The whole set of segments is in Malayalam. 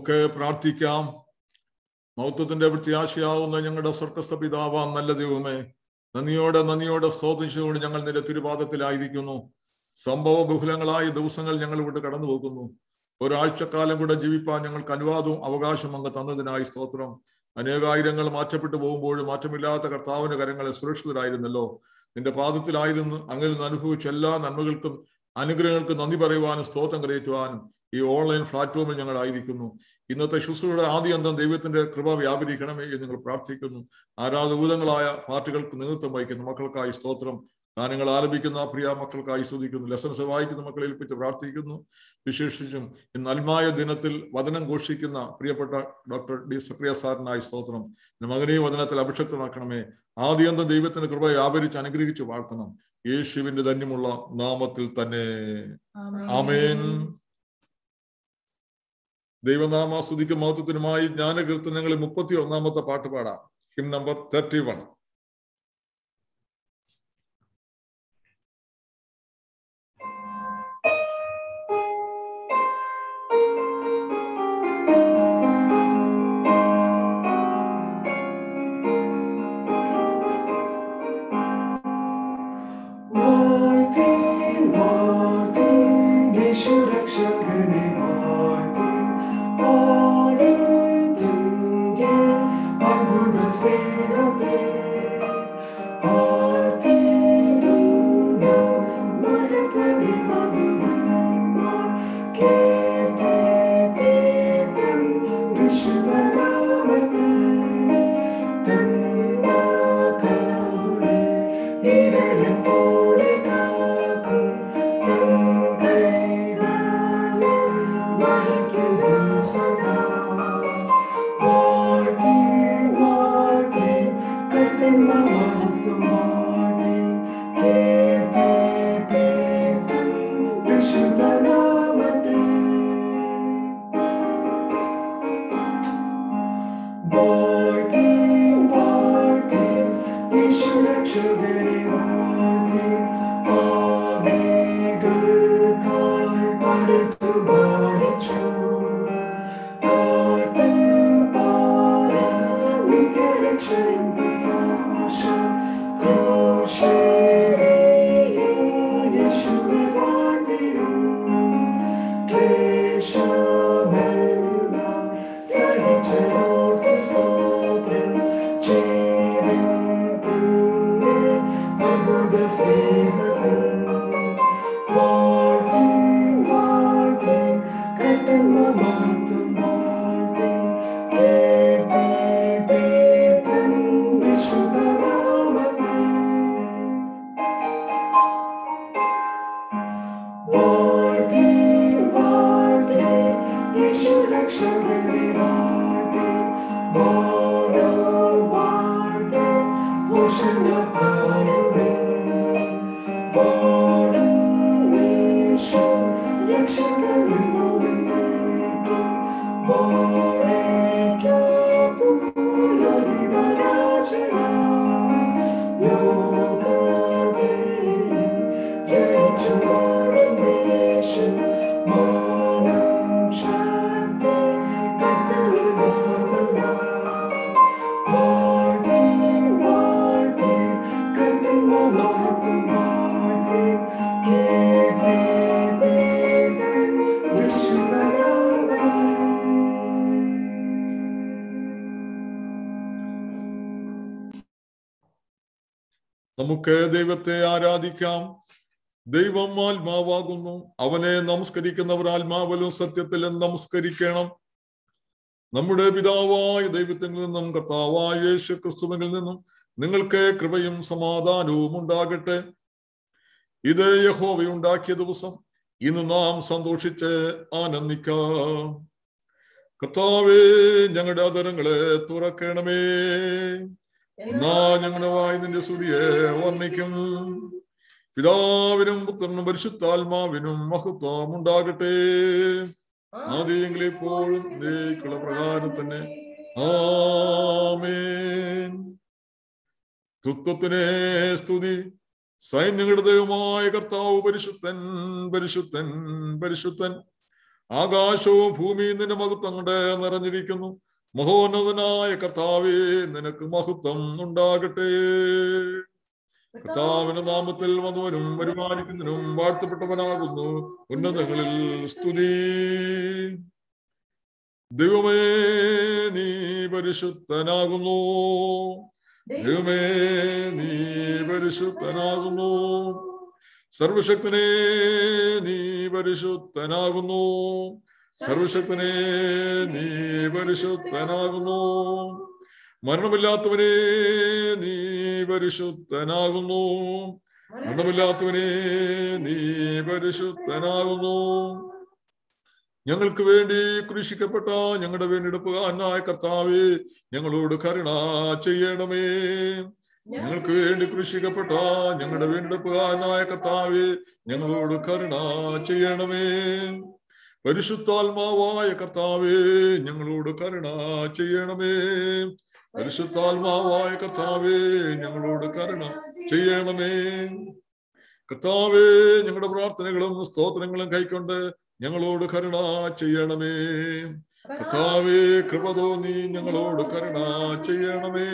നമുക്ക് പ്രാർത്ഥിക്കാം മൗത്വത്തിന്റെ പ്രത്യാശയാവുന്ന ഞങ്ങളുടെ സ്വർഗസ്ഥ പിതാവാം നല്ല ദൈവമേ നന്ദിയോടെ നന്ദിയോടെ സ്തോത്രിച്ചുകൊണ്ട് ഞങ്ങൾ നിന്റെ തിരുപാദത്തിലായിരിക്കുന്നു സംഭവ ബഹുലങ്ങളായ ദിവസങ്ങൾ ഞങ്ങൾ ഇവിടെ കടന്നു പോകുന്നു ഒരാഴ്ചക്കാലം കൂടെ ജീവിപ്പാൻ ഞങ്ങൾക്ക് അനുവാദവും അവകാശം അങ്ങ് തന്നതിനായി സ്തോത്രം അനേകായിരങ്ങൾ മാറ്റപ്പെട്ടു പോകുമ്പോഴും മാറ്റമില്ലാത്ത കർത്താവിന്റെ കരങ്ങളെ സുരക്ഷിതരായിരുന്നല്ലോ നിന്റെ പാദത്തിലായിരുന്നു അങ്ങിൽ നിന്ന് അനുഭവിച്ച എല്ലാ നന്മകൾക്കും അനുഗ്രഹങ്ങൾക്ക് നന്ദി പറയുവാനും സ്തോത്രം കരയറ്റുവാനും ഈ ഓൺലൈൻ പ്ലാറ്റ്ഫോമിൽ ഞങ്ങൾ ആയിരിക്കുന്നു ഇന്നത്തെ ശുശ്രൂഷയുടെ ആദ്യ അന്തം ദൈവത്തിന്റെ കൃപ വ്യാപരിക്കണമേ എന്ന് ഞങ്ങൾ പ്രാർത്ഥിക്കുന്നു ആരാധഭൂതങ്ങളായ പാർട്ടികൾക്ക് നേതൃത്വം വഹിക്കുന്ന മക്കൾക്കായി സ്തോത്രം ഗാനങ്ങൾ ആലപിക്കുന്ന പ്രിയ മക്കൾക്കായി സ്തുതിക്കുന്നു ലെസൺസ് വായിക്കുന്ന മക്കളെ ഏൽപ്പിച്ച് പ്രാർത്ഥിക്കുന്നു വിശേഷിച്ചും ഈ നൽമായ ദിനത്തിൽ വചനം ഘോഷിക്കുന്ന പ്രിയപ്പെട്ട ഡോക്ടർ ഡി സക്രിയ സാറിനായി സ്തോത്രം മകനെയും വചനത്തിൽ അഭിഷക്തമാക്കണമേ ആദ്യന്തം ദൈവത്തിന്റെ കൃപ വ്യാപരിച്ച് അനുഗ്രഹിച്ച് വാഴ്ത്തണം യേശുവിന്റെ ധന്യമുള്ള നാമത്തിൽ തന്നെ ആമേൻ ദൈവനാമ സ്തുതിക്കും മഹത്വത്തിനുമായി ജ്ഞാനകീർത്തനങ്ങളിൽ മുപ്പത്തി ഒന്നാമത്തെ പാട്ട് പാടാം ഹിം നമ്പർ തേർട്ടി വൺ നമുക്ക് ദൈവത്തെ ആരാധിക്കാം ദൈവം ആത്മാവാകുന്നു അവനെ നമസ്കരിക്കുന്നവർ ആത്മാവിലും സത്യത്തിലും നമസ്കരിക്കണം നമ്മുടെ പിതാവായ ദൈവത്തിൽ നിന്നും കർത്താവായ യേശു ക്രിസ്തുവിൽ നിന്നും നിങ്ങൾക്ക് കൃപയും സമാധാനവും ഉണ്ടാകട്ടെ ഇത് യഹോവയുണ്ടാക്കിയ ദിവസം ഇന്ന് നാം സന്തോഷിച്ച് ആനന്ദിക്കാം കർത്താവേ ഞങ്ങളുടെ അതരങ്ങളെ തുറക്കണമേ എന്നാ ഞങ്ങളുടെ വായി നിന്റെ സ്തുതിയെ വർണ്ണിക്കും പിതാവിനും പുത്രനും പരിശുദ്ധാത്മാവിനും മഹത്വം ഉണ്ടാകട്ടെ ആദ്യമെങ്കിലും ഇപ്പോഴും നീക്കുള്ള പ്രകാരം തന്നെ ആമേൻ തൃത്വത്തിനെ സ്തുതി സൈന്യങ്ങളുടെ ദൈവമായ കർത്താവ് പരിശുദ്ധൻ പരിശുദ്ധൻ പരിശുദ്ധൻ ആകാശവും ഭൂമിയും നിന്റെ മഹത്വം കൊണ്ട് നിറഞ്ഞിരിക്കുന്നു മഹോന്നതനായ കർത്താവേ നിനക്ക് മഹത്വം ഉണ്ടാകട്ടെ കർത്താവിന്റെ നാമത്തിൽ വന്നവനും പരിപാലിക്കുന്നതിനും വാഴ്ത്തപ്പെട്ടവനാകുന്നു ഉന്നതങ്ങളിൽ സ്തുതി ദൈവമേ നീ പരിശുദ്ധനാകുന്നു ദൈവമേ നീ പരിശുദ്ധനാകുന്നു സർവശക്തനെ നീ പരിശുദ്ധനാകുന്നു സർവശക്തനെ നീ പരിശുദ്ധനാകുന്നു മരണമില്ലാത്തവനെ നീ പരിശുദ്ധനാകുന്നു മരണമില്ലാത്തവനെ നീ പരിശുദ്ധനാകുന്നു ഞങ്ങൾക്ക് വേണ്ടി കൃഷിക്കപ്പെട്ട ഞങ്ങളുടെ വേണ്ടിയെടുപ്പുകാരനായ കർത്താവേ ഞങ്ങളോട് കരുണ ചെയ്യണമേ ഞങ്ങൾക്ക് വേണ്ടി കൃഷിക്കപ്പെട്ട ഞങ്ങളുടെ വീണ്ടെടുപ്പുകാരനായ കർത്താവെ ഞങ്ങളോട് കരുണ ചെയ്യണമേ പരിശുദ്ധാത്മാവായ കർത്താവെ ഞങ്ങളോട് കരുണ ചെയ്യണമേ പരിശുദ്ധാത്മാവായ കർത്താവെ ഞങ്ങളോട് കരുണ ചെയ്യണമേ കർത്താവെ ഞങ്ങളുടെ പ്രാർത്ഥനകളും സ്തോത്രങ്ങളും കൈക്കൊണ്ട് ഞങ്ങളോട് കരുണ ചെയ്യണമേ കർത്താവെ കൃപ തോന്നി ഞങ്ങളോട് കരുണ ചെയ്യണമേ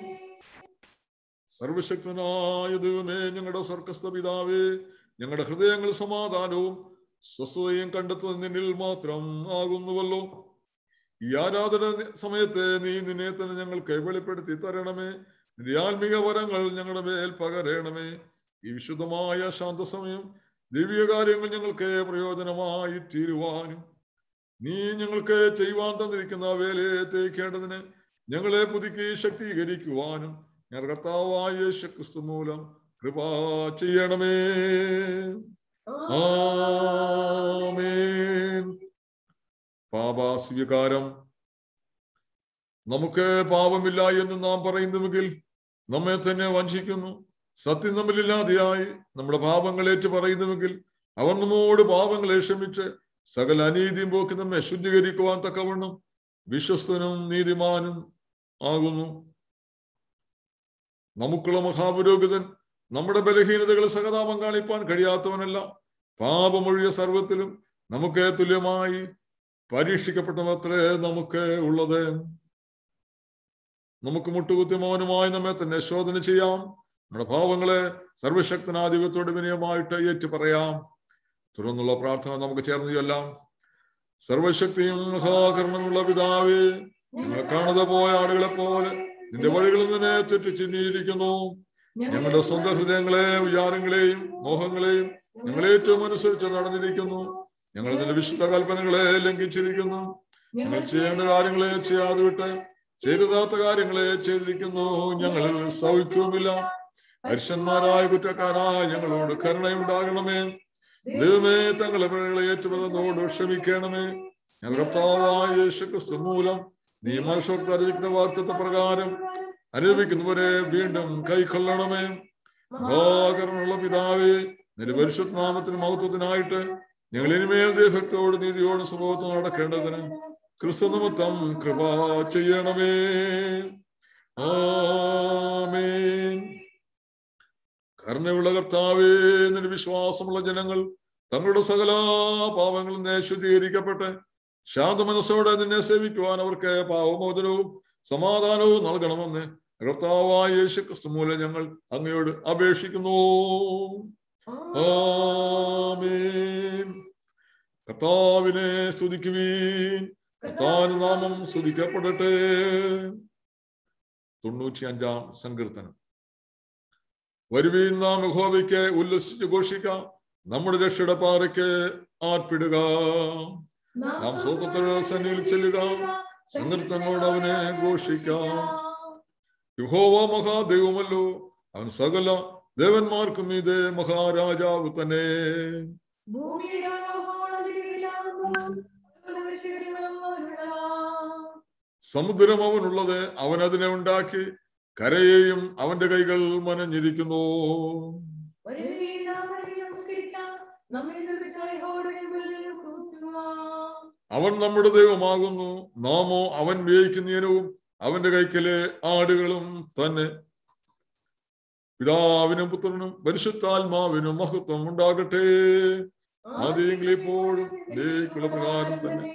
സർവശക്തനായ ദൈവമേ ഞങ്ങളുടെ സ്വർഗസ്ഥ പിതാവേ ഞങ്ങളുടെ ഹൃദയങ്ങൾ സമാധാനവും സ്വസ്ഥതയും കണ്ടെത്തുന്ന നിന്നിൽ മാത്രം ആകുന്നുവല്ലോ ഈ ആരാധന സമയത്ത് നീ നിന്നെ തന്നെ ഞങ്ങൾക്ക് വെളിപ്പെടുത്തി തരണമേ നിന്റെ ആത്മീക വരങ്ങൾ ഞങ്ങളുടെ മേൽ പകരണമേ ഈ വിശുദ്ധമായ ശാന്തസമയം ദിവ്യ കാര്യങ്ങൾ ഞങ്ങൾക്ക് പ്രയോജനമായി തീരുവാനും നീ ഞങ്ങൾക്ക് ചെയ്യുവാൻ തന്നിരിക്കുന്ന വേലയെ തേക്കേണ്ടതിന് ഞങ്ങളെ പുതുക്കി ശക്തീകരിക്കുവാനും ഞാൻ കർത്താവായ യേശു ക്രിസ്തു മൂലം കൃപ ചെയ്യണമേ ആമേൻ പാപാസ്വീകാരം നമുക്ക് പാപമില്ല എന്ന് നാം പറയുന്നുവെങ്കിൽ നമ്മെ തന്നെ വഞ്ചിക്കുന്നു സത്യം നമ്മളില്ലാതെയായി നമ്മുടെ പാപങ്ങൾ ഏറ്റു പറയുന്നുവെങ്കിൽ അവൻ നമ്മോട് പാപങ്ങളെ ക്ഷമിച്ച് സകല അനീതിയും പോക്കി നമ്മെ ശുദ്ധീകരിക്കുവാൻ തക്കവണ്ണം വിശ്വസ്തനും നീതിമാനും ആകുന്നു നമുക്കുള്ള മഹാപുരോഹിതൻ നമ്മുടെ ബലഹീനതകൾ സഹതാപം കാണിപ്പാൻ കഴിയാത്തവനല്ല പാപമൊഴിയ സർവത്തിലും നമുക്ക് തുല്യമായി പരീക്ഷിക്കപ്പെട്ടവത്രേ നമുക്ക് ഉള്ളത് നമുക്ക് മുട്ടുകുത്തി മൗനമായി നമ്മെ തന്നെ ശോധന ചെയ്യാം നമ്മുടെ ഭാവങ്ങളെ സർവശക്തനാധിപത്യത്തോട് വിനയമായിട്ട് ഏറ്റു പറയാം തുടർന്നുള്ള പ്രാർത്ഥന നമുക്ക് ചേർന്ന് ചൊല്ലാം സർവശക്തിയും സഹകരണമുള്ള പിതാവേ ഞങ്ങൾ കാണാതെ പോയ ആളുകളെ പോലെ നിന്റെ വഴികളിൽ നിന്നെ തെറ്റിച്ചിരിക്കുന്നു ഞങ്ങളുടെ സ്വന്തം ഹൃദയങ്ങളെ വിചാരങ്ങളെയും മോഹങ്ങളെയും ഞങ്ങൾ ഏറ്റവും അനുസരിച്ച് നടന്നിരിക്കുന്നു ഞങ്ങൾ നിന്റെ വിശുദ്ധ കൽപ്പനകളെ ലംഘിച്ചിരിക്കുന്നു ഞങ്ങൾ ചെയ്യേണ്ട കാര്യങ്ങളെ ചെയ്യാതെ വിട്ട് ചെയ്താത്ത കാര്യങ്ങളെ ചെയ്തിരിക്കുന്നു ഞങ്ങൾ സൗഖ്യവുമില്ല ഹരിഷന്മാരായ കുറ്റക്കാരായ ഞങ്ങളോട് കരുണയുണ്ടാകണമേ ദൈവമേ തങ്ങളെ പിഴകളെ ഏറ്റുപറന്നോട് ക്ഷമിക്കണമേ ഞങ്ങൾ കർത്താവായ യേശു ക്രിസ്തു മൂലം നീ മനുഷ്യർക്ക് അറിയിക്കുന്ന വാർത്തത്തെ പ്രകാരം അനുഭവിക്കുന്നവരെ വീണ്ടും കൈക്കൊള്ളണമേ മഹാകരണമുള്ള പിതാവേ നിന്റെ പരിശുദ്ധ നാമത്തിന് മഹത്വത്തിനായിട്ട് ഞങ്ങൾ ഇനിമേൽ ദൈവത്തോട് നീതിയോട് സ്വഭാവത്തോട് നടക്കേണ്ടതിന് ക്രിസ്തു നിമിത്തം കൃപ ചെയ്യണമേ ആമേൻ കരുണയുള്ള കർത്താവേ നിന്റെ വിശ്വാസമുള്ള ജനങ്ങൾ തങ്ങളുടെ സകല പാവങ്ങളിൽ നിന്ന് ശുദ്ധീകരിക്കപ്പെട്ട് ശാന്ത മനസ്സോടെ നിന്നെ സേവിക്കുവാൻ അവർക്ക് പാവമോചനവും സമാധാനവും നൽകണമെന്ന് കർത്താവായ യേശു ക്രിസ്തു മൂലം ഞങ്ങൾ അങ്ങയോട് അപേക്ഷിക്കുന്നു ആമേൻ കർത്താവിനെ സ്തുതിക്കുവീൻ കർത്താവിന് നാമം സ്തുതിക്കപ്പെടട്ടെ തൊണ്ണൂറ്റി അഞ്ചാം സങ്കീർത്തനം വരുവീൻ നാം യഹോവയ്ക്ക് ഉല്ലസിച്ച് ഘോഷിക്കാം നമ്മുടെ രക്ഷയുടെ പാറയ്ക്ക് ആർപ്പിടുക നാം സ്വതന്ത്ര സന്നിയിൽ ചെല്ലുക സങ്കീർത്തനോട് അവനെ ഘോഷിക്കാം യഹോവ മഹാദൈവമല്ലോ അവൻ സകല ദേവന്മാർക്കും ഇത് മഹാരാജാവ് തന്നെ ഭൂമിയുടെ ആഗോളം തിരികെയാകുന്നു. അവരുടെ വൃശ്ചികങ്ങളും അവനുള്ളവ. സമുദ്രം അവനുള്ളത് അവൻ അതിനെ ഉണ്ടാക്കി കരയെയും അവന്റെ കൈകൾ മനഞ്ഞിരിക്കുന്നു വരുവീൻ നാം വഴി നമസ്കരിക്കാം. നമ്മെ നിർമ്മിച്ച യഹോവയുടെ മുമ്പിൽ കൂത്തുക. അവൻ നമ്മുടെ ദൈവമാകുന്നു നാമോ അവൻ വ്യയിക്കുന്നതിനും അവന്റെ കൈക്കലെ ആടുകളും തന്നെ പിതാവിനും പുത്രനും പരിശുദ്ധാത്മാവിനും മഹത്വം ഉണ്ടാകട്ടെ ആദ്യമെങ്കിൽ ഇപ്പോഴും ദൈവക്കുള്ള പ്രകാരം തന്നെ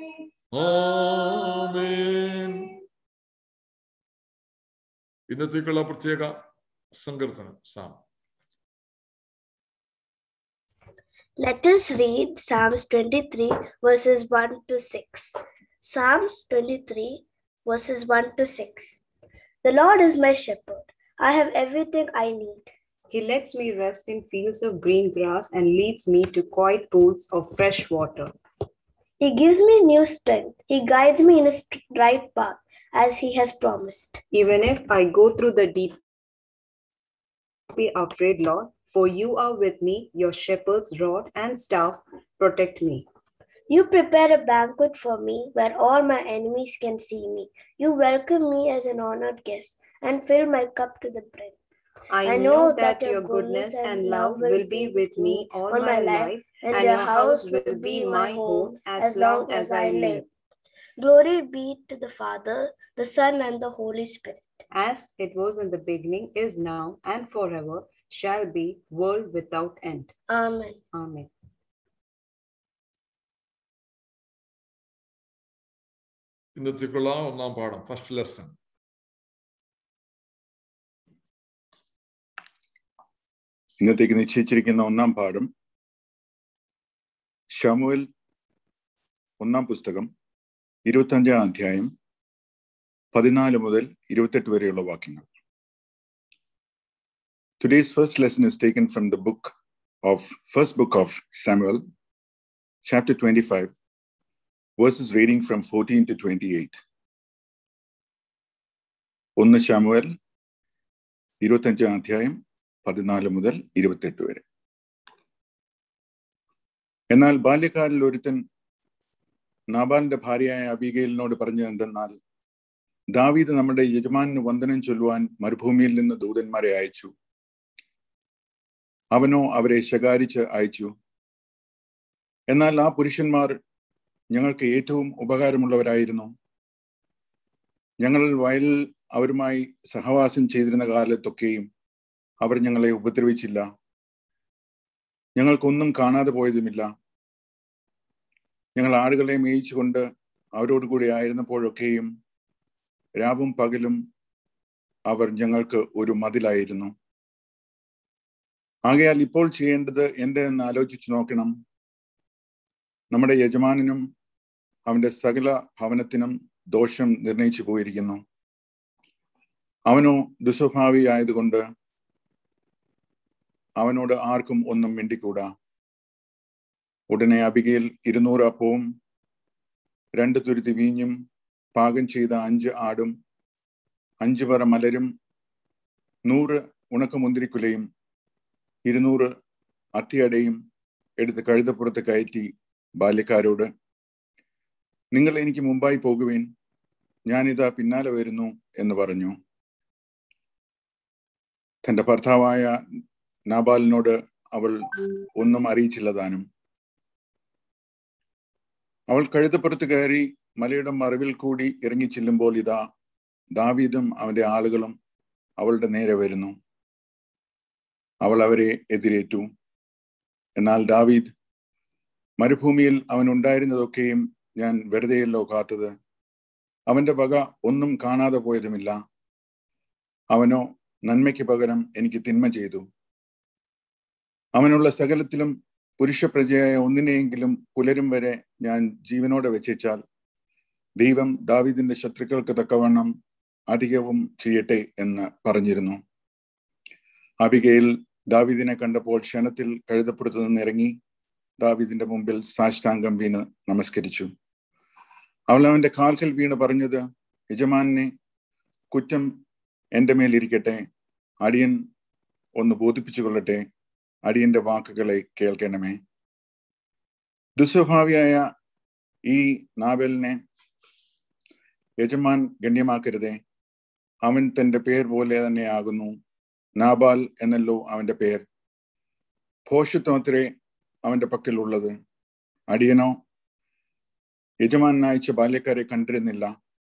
ആമേൻ ഇന്നത്തേക്കുള്ള പ്രത്യേക സങ്കീർത്തനം psalm Let us read Psalms 23, verses 1 to 6. Psalms 23, verses 1 to 6. The Lord is my shepherd. I have everything I need. He lets me rest in fields of green grass and leads me to quiet pools of fresh water. He gives me new strength. He guides me in a st- right path, as He has promised. Even if I go through the deep, be afraid, Lord, for you are with me, your shepherd's rod and staff protect me. You prepare a banquet for me where all my enemies can see me. You welcome me as an honored guest and fill my cup to the brim. I, know, that, your goodness and love will be with me all my life, and your house will be my home as long as I live. Glory be to the Father, the Son, and the Holy Spirit. As it was in the beginning, is now, and forever shall be, world without end. Amen. Amen. ഇന്നത്തേക്കുള്ള ഒന്നാം പാഠം ഫസ്റ്റ് ലെസൺ ഇന്നത്തേക്ക് നിശ്ചയിച്ചിരിക്കുന്ന ഒന്നാം പാഠം ഷമുവൽ ഒന്നാം പുസ്തകം ഇരുപത്തഞ്ചാം അധ്യായം പതിനാല് മുതൽ ഇരുപത്തെട്ട് വരെയുള്ള വാക്യങ്ങൾ today's first lesson is taken from the book of first book of Samuel chapter twenty five verses reading from fourteen to twenty eight ഒന്ന് ഷാമുവൽ ഇരുപത്തഞ്ചാം അധ്യായം പതിനാല് മുതൽ ഇരുപത്തെട്ട് വരെ എന്നാൽ ബാല്യക്കാരിൽ ഒരുത്തൻ നാബാലിന്റെ ഭാര്യയായ അബിഗയിലിനോട് പറഞ്ഞത് എന്തെന്നാൽ ദാവീദ് നമ്മുടെ യജമാനന് വന്ദനം ചൊല്ലുവാൻ മരുഭൂമിയിൽ നിന്ന് ദൂതന്മാരെ അയച്ചു അവനോ അവരെ ശകാരിച്ച് അയച്ചു എന്നാൽ ആ പുരുഷന്മാർ ഞങ്ങൾക്ക് ഏറ്റവും ഉപകാരമുള്ളവരായിരുന്നു ഞങ്ങൾ വയലിൽ അവരുമായി സഹവാസം ചെയ്തിരുന്ന കാലത്തൊക്കെയും അവർ ഞങ്ങളെ ഉപദ്രവിച്ചില്ല ഞങ്ങൾക്കൊന്നും കാണാതെ പോയതുമില്ല ഞങ്ങൾ ആടുകളെ മേയിച്ചുകൊണ്ട് അവരോട് കൂടി ആയിരുന്നപ്പോഴൊക്കെയും രാവും പകലും അവർ ഞങ്ങൾക്ക് ഒരു മതിലായിരുന്നു ആകയാൽ ഇപ്പോൾ ചെയ്യേണ്ടത് എന്തെന്ന് ആലോചിച്ചു നോക്കണം നമ്മുടെ യജമാനനും അവന്റെ സകല ഭവനത്തിനും ദോഷം നിർണയിച്ചു പോയിരിക്കുന്നു അവനോ ദുസ്വഭാവി ആയതുകൊണ്ട് അവനോട് ആർക്കും ഒന്നും മിണ്ടിക്കൂടാ ഉടനെ അബികയിൽ ഇരുന്നൂറ് അപ്പവും രണ്ട് തുരുത്തി വീഞ്ഞും പാകം ചെയ്ത അഞ്ച് ആടും അഞ്ചു പറ മലരും നൂറ് ഉണക്കമുന്തിരിക്കുലയും ഇരുന്നൂറ് അത്തിയടയും എടുത്ത് കഴുതപ്പുറത്ത് കയറ്റി ബാല്യക്കാരോട് നിങ്ങൾ എനിക്ക് മുമ്പായി പോകുവേൻ ഞാനിതാ പിന്നാലെ വരുന്നു എന്ന് പറഞ്ഞു തന്റെ ഭർത്താവായ നാബാലിനോട് അവൾ ഒന്നും അറിയിച്ചില്ല താനും അവൾ കഴുതപ്പുറത്ത് കയറി മലയുടെ മറവിൽ കൂടി ഇറങ്ങി ചെല്ലുമ്പോൾ ഇതാ ദാവീദും അവന്റെ ആളുകളും അവളുടെ നേരെ വരുന്നു അവൾ അവരെ എതിരേറ്റു എന്നാൽ ദാവീദ് മരുഭൂമിയിൽ അവൻ ഉണ്ടായിരുന്നതൊക്കെയും ഞാൻ വെറുതെയല്ലോ കാത്തത് അവന്റെ വക ഒന്നും കാണാതെ പോയതുമില്ല അവനോ നന്മയ്ക്ക് പകരം എനിക്ക് തിന്മ ചെയ്തു അവനുള്ള സകലത്തിലും പുരുഷപ്രജയായ ഒന്നിനെയെങ്കിലും പുലരും വരെ ഞാൻ ജീവനോടെ വെച്ചേച്ചാൽ ദൈവം ദാവിദിന്റെ ശത്രുക്കൾക്ക് തക്കവണ്ണം അധികവും ചെയ്യട്ടെ എന്ന് പറഞ്ഞിരുന്നു അബികയിൽ ദാവിദിനെ കണ്ടപ്പോൾ ക്ഷണത്തിൽ കഴുതപ്പുറത്തു നിന്ന് ഇറങ്ങി ദാവിദിന്റെ മുമ്പിൽ സാഷ്ടാംഗം വീണ് നമസ്കരിച്ചു അവൾ അവന്റെ കാൽക്കൽ വീണ് പറഞ്ഞത് യജമാനെ കുറ്റം എൻ്റെ മേലിരിക്കട്ടെ അടിയൻ ഒന്ന് ബോധിപ്പിച്ചു കൊള്ളട്ടെ അടിയന്റെ വാക്കുകളെ കേൾക്കണമേ ദുസ്വഭാവിയായ ഈ നാവലിനെ യജമാൻ ഗണ്യമാക്കരുതേ അവൻ തന്റെ പേർ പോലെ തന്നെയാകുന്നു നാബാൽ എന്നല്ലോ അവന്റെ പേർ ഭോഷത്വത്രേ അവന്റെ പക്കൽ ഉള്ളത് അടിയനോ യജമാൻ അയച്ച ബാല്യക്കാരെ കണ്ടിരുന്നില്ല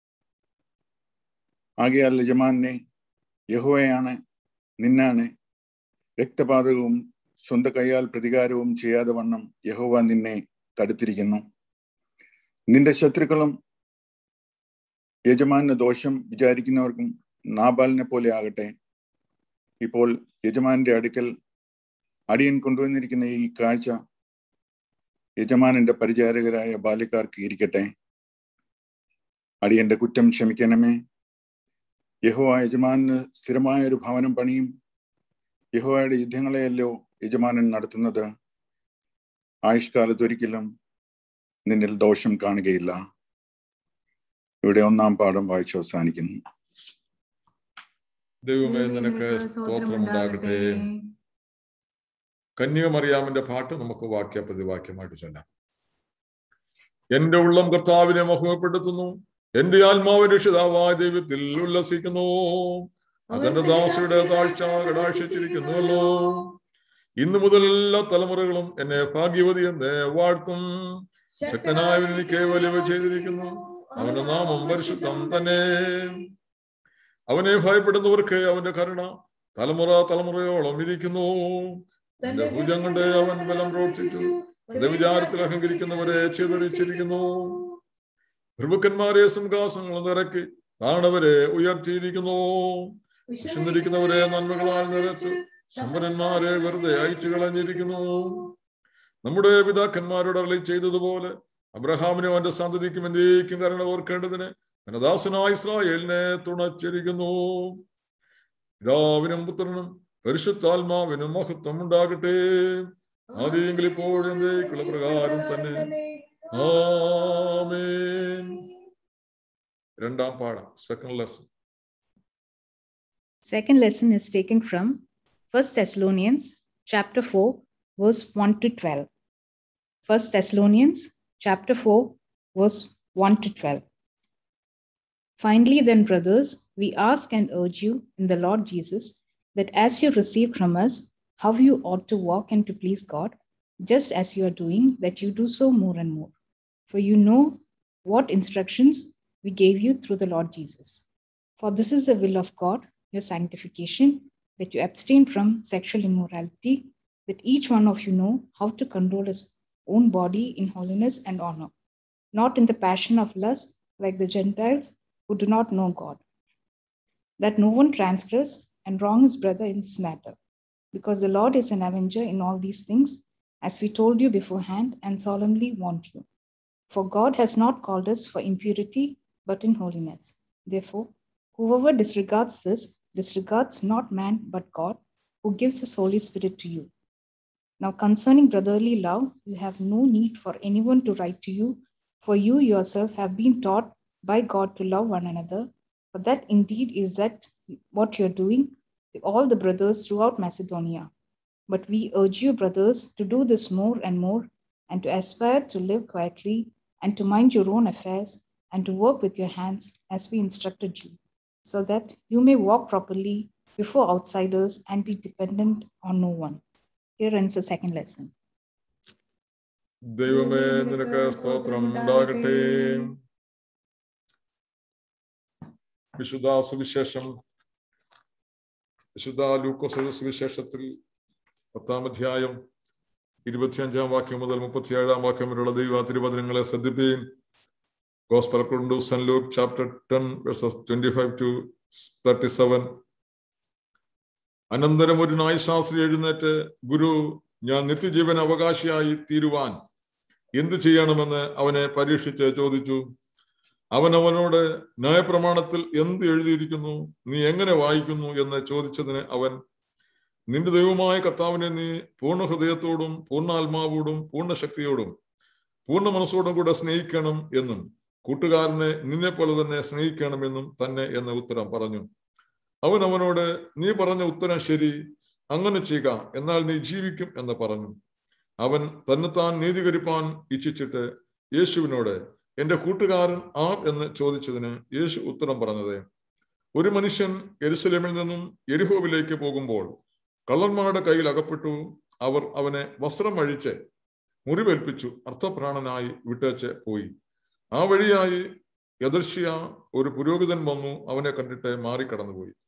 ആകയാൽ യജമാനെ യഹോവയാണ് നിന്നാണ് രക്തപാതകവും സ്വന്തം കൈയാൽ പ്രതികാരവും ചെയ്യാതെ വണ്ണം യഹോവ നിന്നെ തടുത്തിരിക്കുന്നു നിന്റെ ശത്രുക്കളും യജമാന് ദോഷം വിചാരിക്കുന്നവർക്കും നാബാലിനെ പോലെ ആകട്ടെ ഇപ്പോൾ യജമാന്റെ അടുക്കൽ അടിയൻ കൊണ്ടുവന്നിരിക്കുന്ന ഈ കാഴ്ച യജമാനന്റെ പരിചാരകരായ ബാല്യക്കാർക്ക് ഇരിക്കട്ടെ അടിയന്റെ കുറ്റം ക്ഷമിക്കണമേ യഹോവ യജമാനന് സ്ഥിരമായ ഒരു ഭവനം പണിയും യഹോവയുടെ യുദ്ധങ്ങളെയല്ലോ യജമാനൻ നടത്തുന്നത് ആയുഷ്കാലത്ത് ഒരിക്കലും നിന്നിൽ ദോഷം കാണുകയില്ല ഇവിടെ ഒന്നാം പാഠം വായിച്ച് അവസാനിക്കുന്നു ദൈവമേ നിനക്ക് സ്തോത്രം ഉണ്ടാകട്ടെ കന്യകമറിയാമിന്റെ പാട്ട് നമുക്ക് വാക്യ പ്രതിവാക്യമായിട്ട് ചൊല്ലാം എന്റെ ഉള്ളം കർത്താവിനെ മഹിമപ്പെടുത്തുന്നു എന്റെ ആത്മാവ് രക്ഷിതാവായ ദൈവത്തിൽ ഉല്ലസിക്കുന്നു അതിന്റെ ദാസയുടെ താഴ്ച കടാക്ഷിച്ചിരിക്കുന്നുവല്ലോ ഇന്നു മുതൽ എല്ലാ തലമുറകളും എന്നെ ഭാഗ്യവതി എന്ന് വാഴ്ത്തും ശക്തനായവൻ എനിക്ക് വലിയ ചെയ്തിരിക്കുന്നു അവന്റെ നാമം പരിശുദ്ധം തന്നെ അവനെ ഭയപ്പെടുന്നവർക്ക് അവന്റെ കരുണ തലമുറ തലമുറയോളം ഇരിക്കുന്നു തന്റെ ഭുജം കൊണ്ട് അവൻ ബലം പ്രവർത്തിച്ചു അത് വിചാരത്തിൽ അഹങ്കരിക്കുന്നവരെ ചിതറിച്ചിരിക്കുന്നു പ്രഭുക്കന്മാരെ സിംഹാസനങ്ങൾ നിറക്കി താണവരെ ഉയർത്തിയിരിക്കുന്നു വിശന്നിരിക്കുന്നവരെ നന്മകളാൽ നിറച്ചു സമ്പന്നന്മാരെ വെറുതെ അയച്ചു കളഞ്ഞിരിക്കുന്നു നമ്മുടെ പിതാക്കന്മാരോട് അരളി ചെയ്തതുപോലെ അബ്രഹാമിനും അവന്റെ സന്തതിക്കും എന്തേക്കും കരുണ ഓർക്കേണ്ടതിന് ധനദാസനായ ഇസ്രായേലിനെ തുണച്ചിരിക്കുന്നു പിതാവിനും പുത്രനും പരിശുദ്ധാത്മാവിനും മഹത്വം ഉണ്ടാകട്ടെ ആദ്യമെങ്കിൽ ഇപ്പോഴും എന്തേക്കുള്ള പ്രകാരം തന്നെ ആമേൻ രണ്ടാം പാഠം second lesson Second lesson is taken from 1 Thessalonians chapter 4, verse 1 to 12. 1 Thessalonians chapter 4, verse 1 to 12. Finally, then, brothers, we ask and urge you in the Lord Jesus that as you received from us how you ought to walk and to please God, just as you are doing, that you do so more and more. For you know what instructions we gave you through the Lord Jesus. For this is the will of God, your sanctification, that you abstain from sexual immorality, that each one of you know how to control his own body in holiness and honor, not in the passion of lust like the Gentiles who do not know God. That no one transgress and wrong his brother in this matter, because the Lord is an avenger in all these things, as we told you beforehand and solemnly warned you. For God has not called us for impurity, but in holiness. Therefore, whoever disregards this disregards not man but God, who gives his Holy Spirit to you. Now, concerning brotherly love, you have no need for anyone to write to you, for you yourself have been taught by God to love one another. For that indeed is that what you're doing to all the brothers throughout Macedonia. But we urge you, brothers, to do this more and more, and to aspire to live quietly, and to mind your own affairs, and to work with your hands as we instructed you, so that you may walk properly before outsiders and be dependent on no one. Here ends the second lesson. ദൈവമേ നിനക്ക് സ്തോത്രം ഉണ്ടാകട്ടെ വിശുദ്ധ സുവിശേഷം വിശുദ്ധ ലൂക്കോസ് സുവിശേഷത്തിൽ പത്താം അധ്യായം ഇരുപത്തിയഞ്ചാം വാക്യം മുതൽ മുപ്പത്തിയേഴാം വാക്യം വരെയുള്ള ദൈവ തിരുവചനങ്ങളെ ശ്രദ്ധിക്കുകയും Gospel according to St. Luke chapter 10 verses 25 to 37 അനന്തരം ഒരു ന്യായശാസ്ത്രി എഴുന്നേറ്റ് ഗുരു ഞാൻ നിത്യജീവൻ അവകാശിയായി തീരുവാൻ എന്തു ചെയ്യണമെന്ന് അവനെ പരീക്ഷിച്ച് ചോദിച്ചു അവൻ അവനോട് ന്യായപ്രമാണത്തിൽ എന്ത് എഴുതിയിരിക്കുന്നു നീ എങ്ങനെ വായിക്കുന്നു എന്ന് ചോദിച്ചതിന് അവൻ നിന്റെ ദൈവമായ കർത്താവിനെ നീ പൂർണ്ണ ഹൃദയത്തോടും പൂർണ്ണാത്മാവോടും പൂർണ്ണ ശക്തിയോടും പൂർണ്ണ മനസ്സോടും കൂടെ സ്നേഹിക്കണം എന്നും കൂട്ടുകാരനെ നിന്നെ പോലെ തന്നെ സ്നേഹിക്കണമെന്നും തന്നെ എന്ന ഉത്തരം പറഞ്ഞു അവൻ അവനോട് നീ പറഞ്ഞ ഉത്തരം ശരി അങ്ങനെ ചെയ്യുക എന്നാൽ നീ ജീവിക്കും എന്ന് പറഞ്ഞു അവൻ തന്നെത്താൻ നീതീകരിപ്പാൻ ഇച്ഛിച്ചിട്ട് യേശുവിനോട് എന്റെ കൂട്ടുകാരൻ ആർ എന്ന് ചോദിച്ചതിന് യേശു ഉത്തരം പറഞ്ഞത് ഒരു മനുഷ്യൻ എരുസലേമിൽ നിന്നും എരിഹോവിലേക്ക് പോകുമ്പോൾ കള്ളന്മാരുടെ കയ്യിൽ അകപ്പെട്ടു അവർ അവനെ വസ്ത്രം അഴിച്ച് മുറിവേൽപ്പിച്ചു അർത്ഥപ്രാണനായി വിട്ടേച്ച് പോയി ആ വഴിയായി യദർശ്യ ഒരു പുരോഹിതൻ വന്നു അവനെ കണ്ടിട്ട് മാറിക്കടന്നുപോയി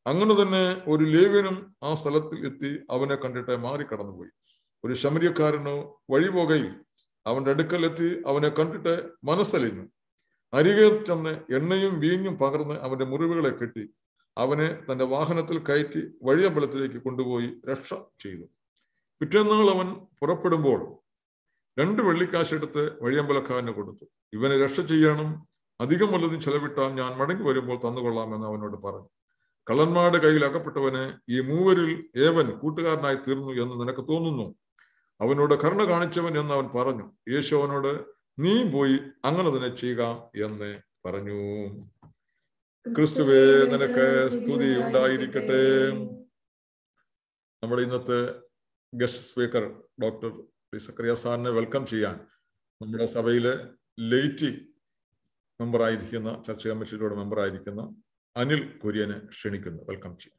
അങ്ങനെ തന്നെ ഒരു ലേവ്യനും ആ സ്ഥലത്തിൽ എത്തി അവനെ കണ്ടിട്ട് മാറി കടന്നുപോയി ഒരു ശമര്യക്കാരനോ വഴിപോകയിൽ അവന്റെ അടുക്കലെത്തി അവനെ കണ്ടിട്ട് മനസ്സലിഞ്ഞു അരികെ ചെന്ന് എണ്ണയും വീഞ്ഞും പകർന്ന് അവന്റെ മുറിവുകളെ കെട്ടി അവനെ തന്റെ വാഹനത്തിൽ കയറ്റി വഴിയമ്പലത്തിലേക്ക് കൊണ്ടുപോയി രക്ഷ ചെയ്തു പിറ്റേന്നാൾ അവൻ പുറപ്പെടുമ്പോൾ രണ്ട് വെള്ളിക്കാശെടുത്ത് വഴിയമ്പലക്കാരന് കൊടുത്തു ഇവനെ രക്ഷ ചെയ്യണം അധികം വല്ലതും ചെലവിട്ടാൽ ഞാൻ മടങ്ങി വരുമ്പോൾ തന്നുകൊള്ളാമെന്ന് അവനോട് പറഞ്ഞു കള്ളന്മാരുടെ കയ്യിൽ അകപ്പെട്ടവന് ഈ മൂവരിൽ ഏവൻ കൂട്ടുകാരനായി തീർന്നു എന്ന് നിനക്ക് തോന്നുന്നു അവനോട് കരുണ കാണിച്ചവൻ എന്ന് അവൻ പറഞ്ഞു യേശു അവനോട് നീ പോയി അങ്ങനെ തന്നെ ചെയ്യുക എന്ന് പറഞ്ഞു ക്രിസ്തുവേ നിനക്ക് സ്തുതി ഉണ്ടായിരിക്കട്ടെ നമ്മുടെ ഇന്നത്തെ ഗസ്റ്റ് സ്പീക്കർ ഡോക്ടർ സക്രിയ സാറിനെ വെൽക്കം ചെയ്യാൻ നമ്മുടെ സഭയിലെ ലേറ്റി മെമ്പറായിരിക്കുന്ന ചർച്ച കമ്മിറ്റിയുടെ മെമ്പറായിരിക്കുന്ന അനിൽ കുര്യനെ ക്ഷണിക്കുന്നു വെൽക്കം ചെയ്യാം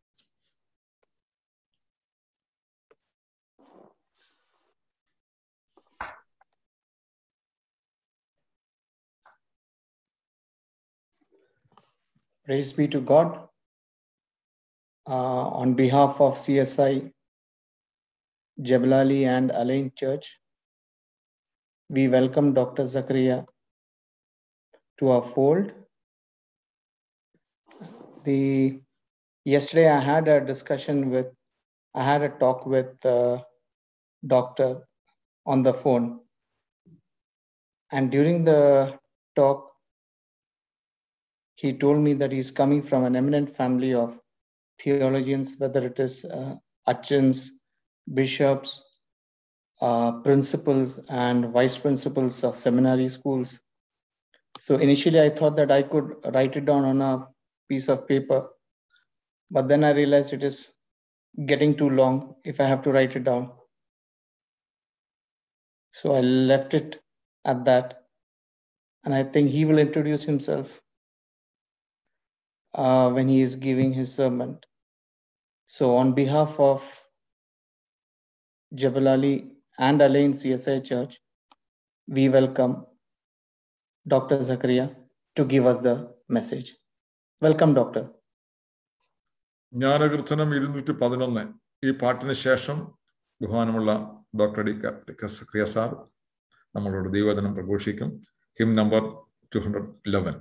Praise be to God. Uh, on behalf of CSI, Jabalali and Alain Church, we welcome Dr. Zakaria to our fold. The yesterday I had a discussion with, I had a talk with uh, doctor on the phone, and during the talk, he told me that he's coming from an eminent family of theologians, whether it is uh, Achins, bishops, uh, principals, and vice principals of seminary schools. So initially, I thought that I could write it down on a piece of paper, but then I realized it is getting too long if I have to write it down. So I left it at that. And I think he will introduce himself uh, when he is giving his sermon. So, on behalf of Jabal Ali and Alain CSI Church, we welcome Dr. Zakaria to give us the message. Welcome, Doctor. ജ്ഞാനകീർത്തനം ഇരുന്നൂറ്റി പതിനൊന്ന് ഈ പാട്ടിന് ശേഷം ബഹുമാനമുള്ള ഡോക്ടർ ഡി സക്രിയ സാർ നമ്മളോട് ദൈവവചനം പ്രഘോഷിക്കും hymn number two hundred eleven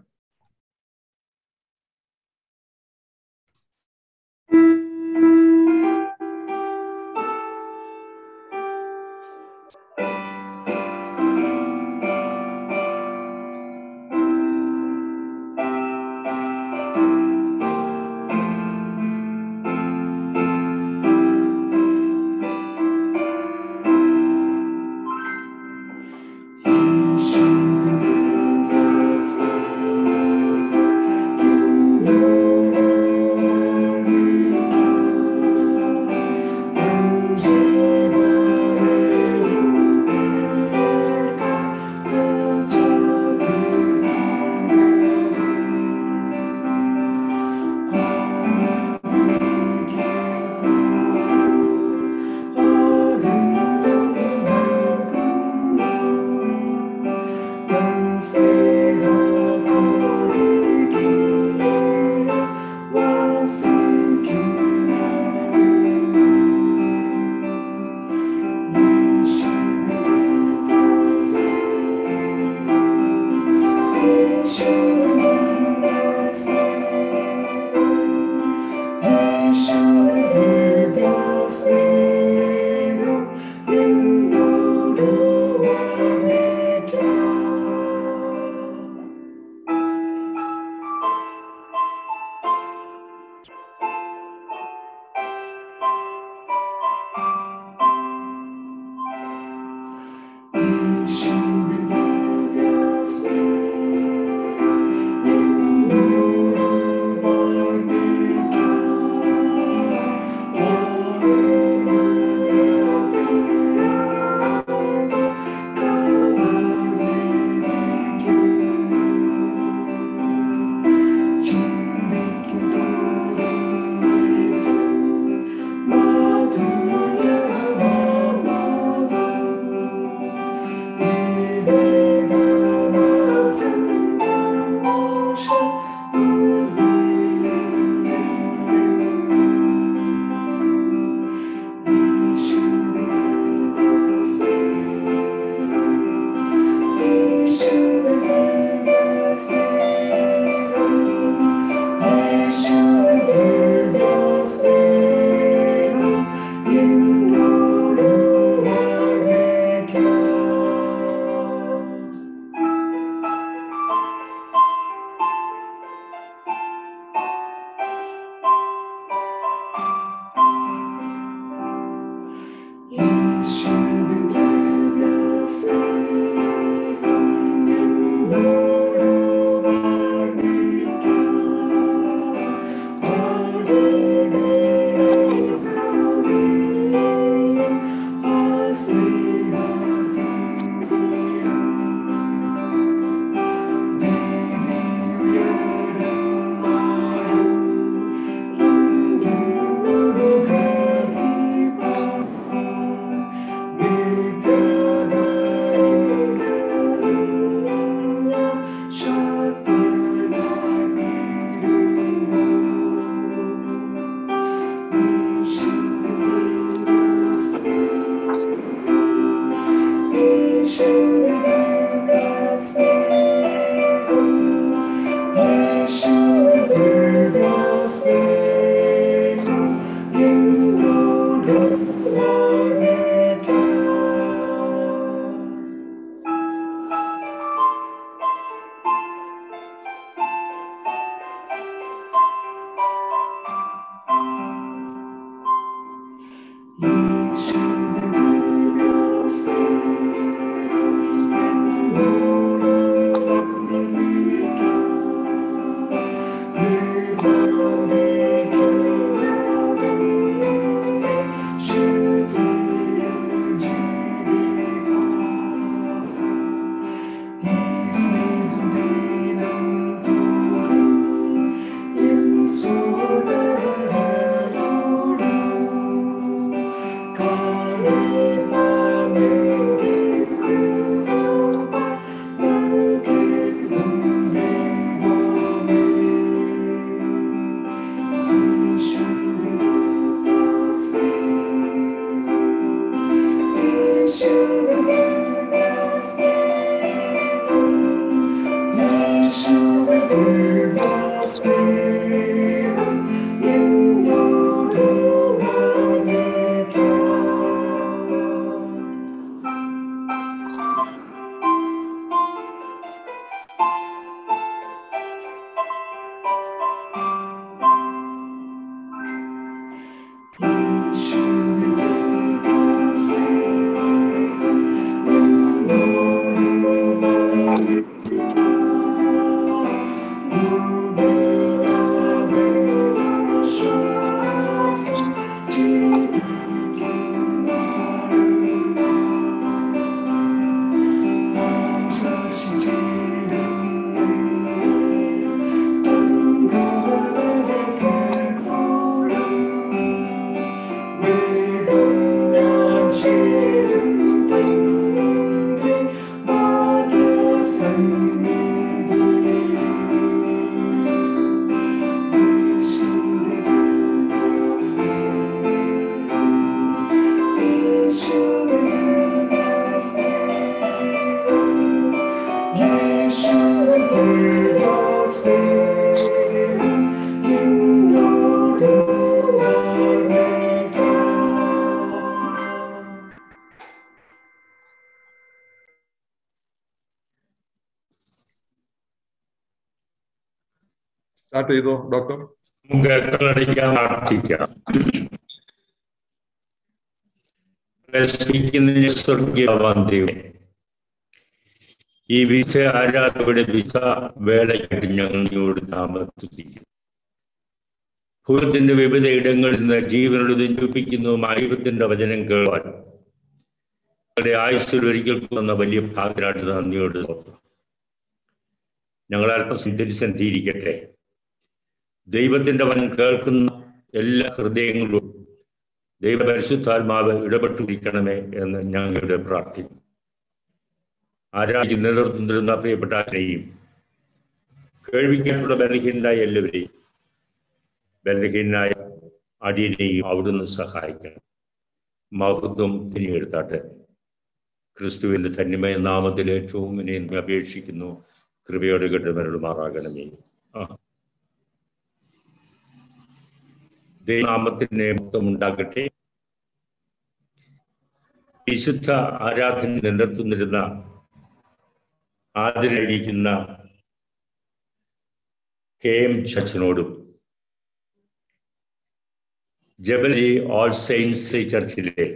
You should start ചെയ്തോ ഡോക്ടർ നമുക്ക് കണ്ണടയ്ക്കാൻ പ്രാർത്ഥിക്കാം സ്പീക്കുന്ന സ്വർഗീയവാൻ ദൈവം ഈ വിശ ആരാധകരുടെ വിശ വേളയ്ക്കായിട്ട് ഞങ്ങളോട് താമസിക്കുന്നു ഭൂതത്തിന്റെ വിവിധ ഇടങ്ങളിൽ നിന്ന് ജീവനോട് ജപിക്കുന്നു ദൈവത്തിന്റെ വചനം കേൾവാൻ ഞങ്ങളുടെ ആയുസ്സിൽ ഒരിക്കൽ വന്ന വലിയ ഭാഗനായിട്ട് നന്ദിയോട് സ്വന്തം ഞങ്ങൾ അല്പം തിരിച്ചെത്തിയിരിക്കട്ടെ ദൈവത്തിന്റെ വൻ കേൾക്കുന്ന എല്ലാ ഹൃദയങ്ങളും ദൈവ പരിശുദ്ധാത്മാവ് ഇടപെട്ടിരിക്കണമേ എന്ന് ഞങ്ങളുടെ പ്രാർത്ഥിക്കുന്നു ആരാധന നേതൃത്വം തരുന്ന പ്രിയപ്പെട്ട ആരെയും കേൾവിക്കാനുള്ള ബലഹീനായ എല്ലാവരെയും ബലഹീനായ അടിയനെയും അവിടുന്ന് സഹായിക്കണം മഹത്വം തിരിഞ്ഞെടുത്താട്ടെ ക്രിസ്തുവിന്റെ ധന്യമായ നാമത്തിൽ ഏറ്റവും ഇനി അപേക്ഷിക്കുന്നു കൃപയോട് കെട്ടുമരുളുമാറാകണമേ ആ ദൈവനാമത്തിന് മൊത്തം ഉണ്ടാകട്ടെ വിശുദ്ധ ആരാധന നിലനിർത്തുന്നിരുന്ന ആദരഴിക്കുന്ന കെ എം ചച്ചനോടും ജബലി ഓൾ സയൻസ് ചർച്ചിലെ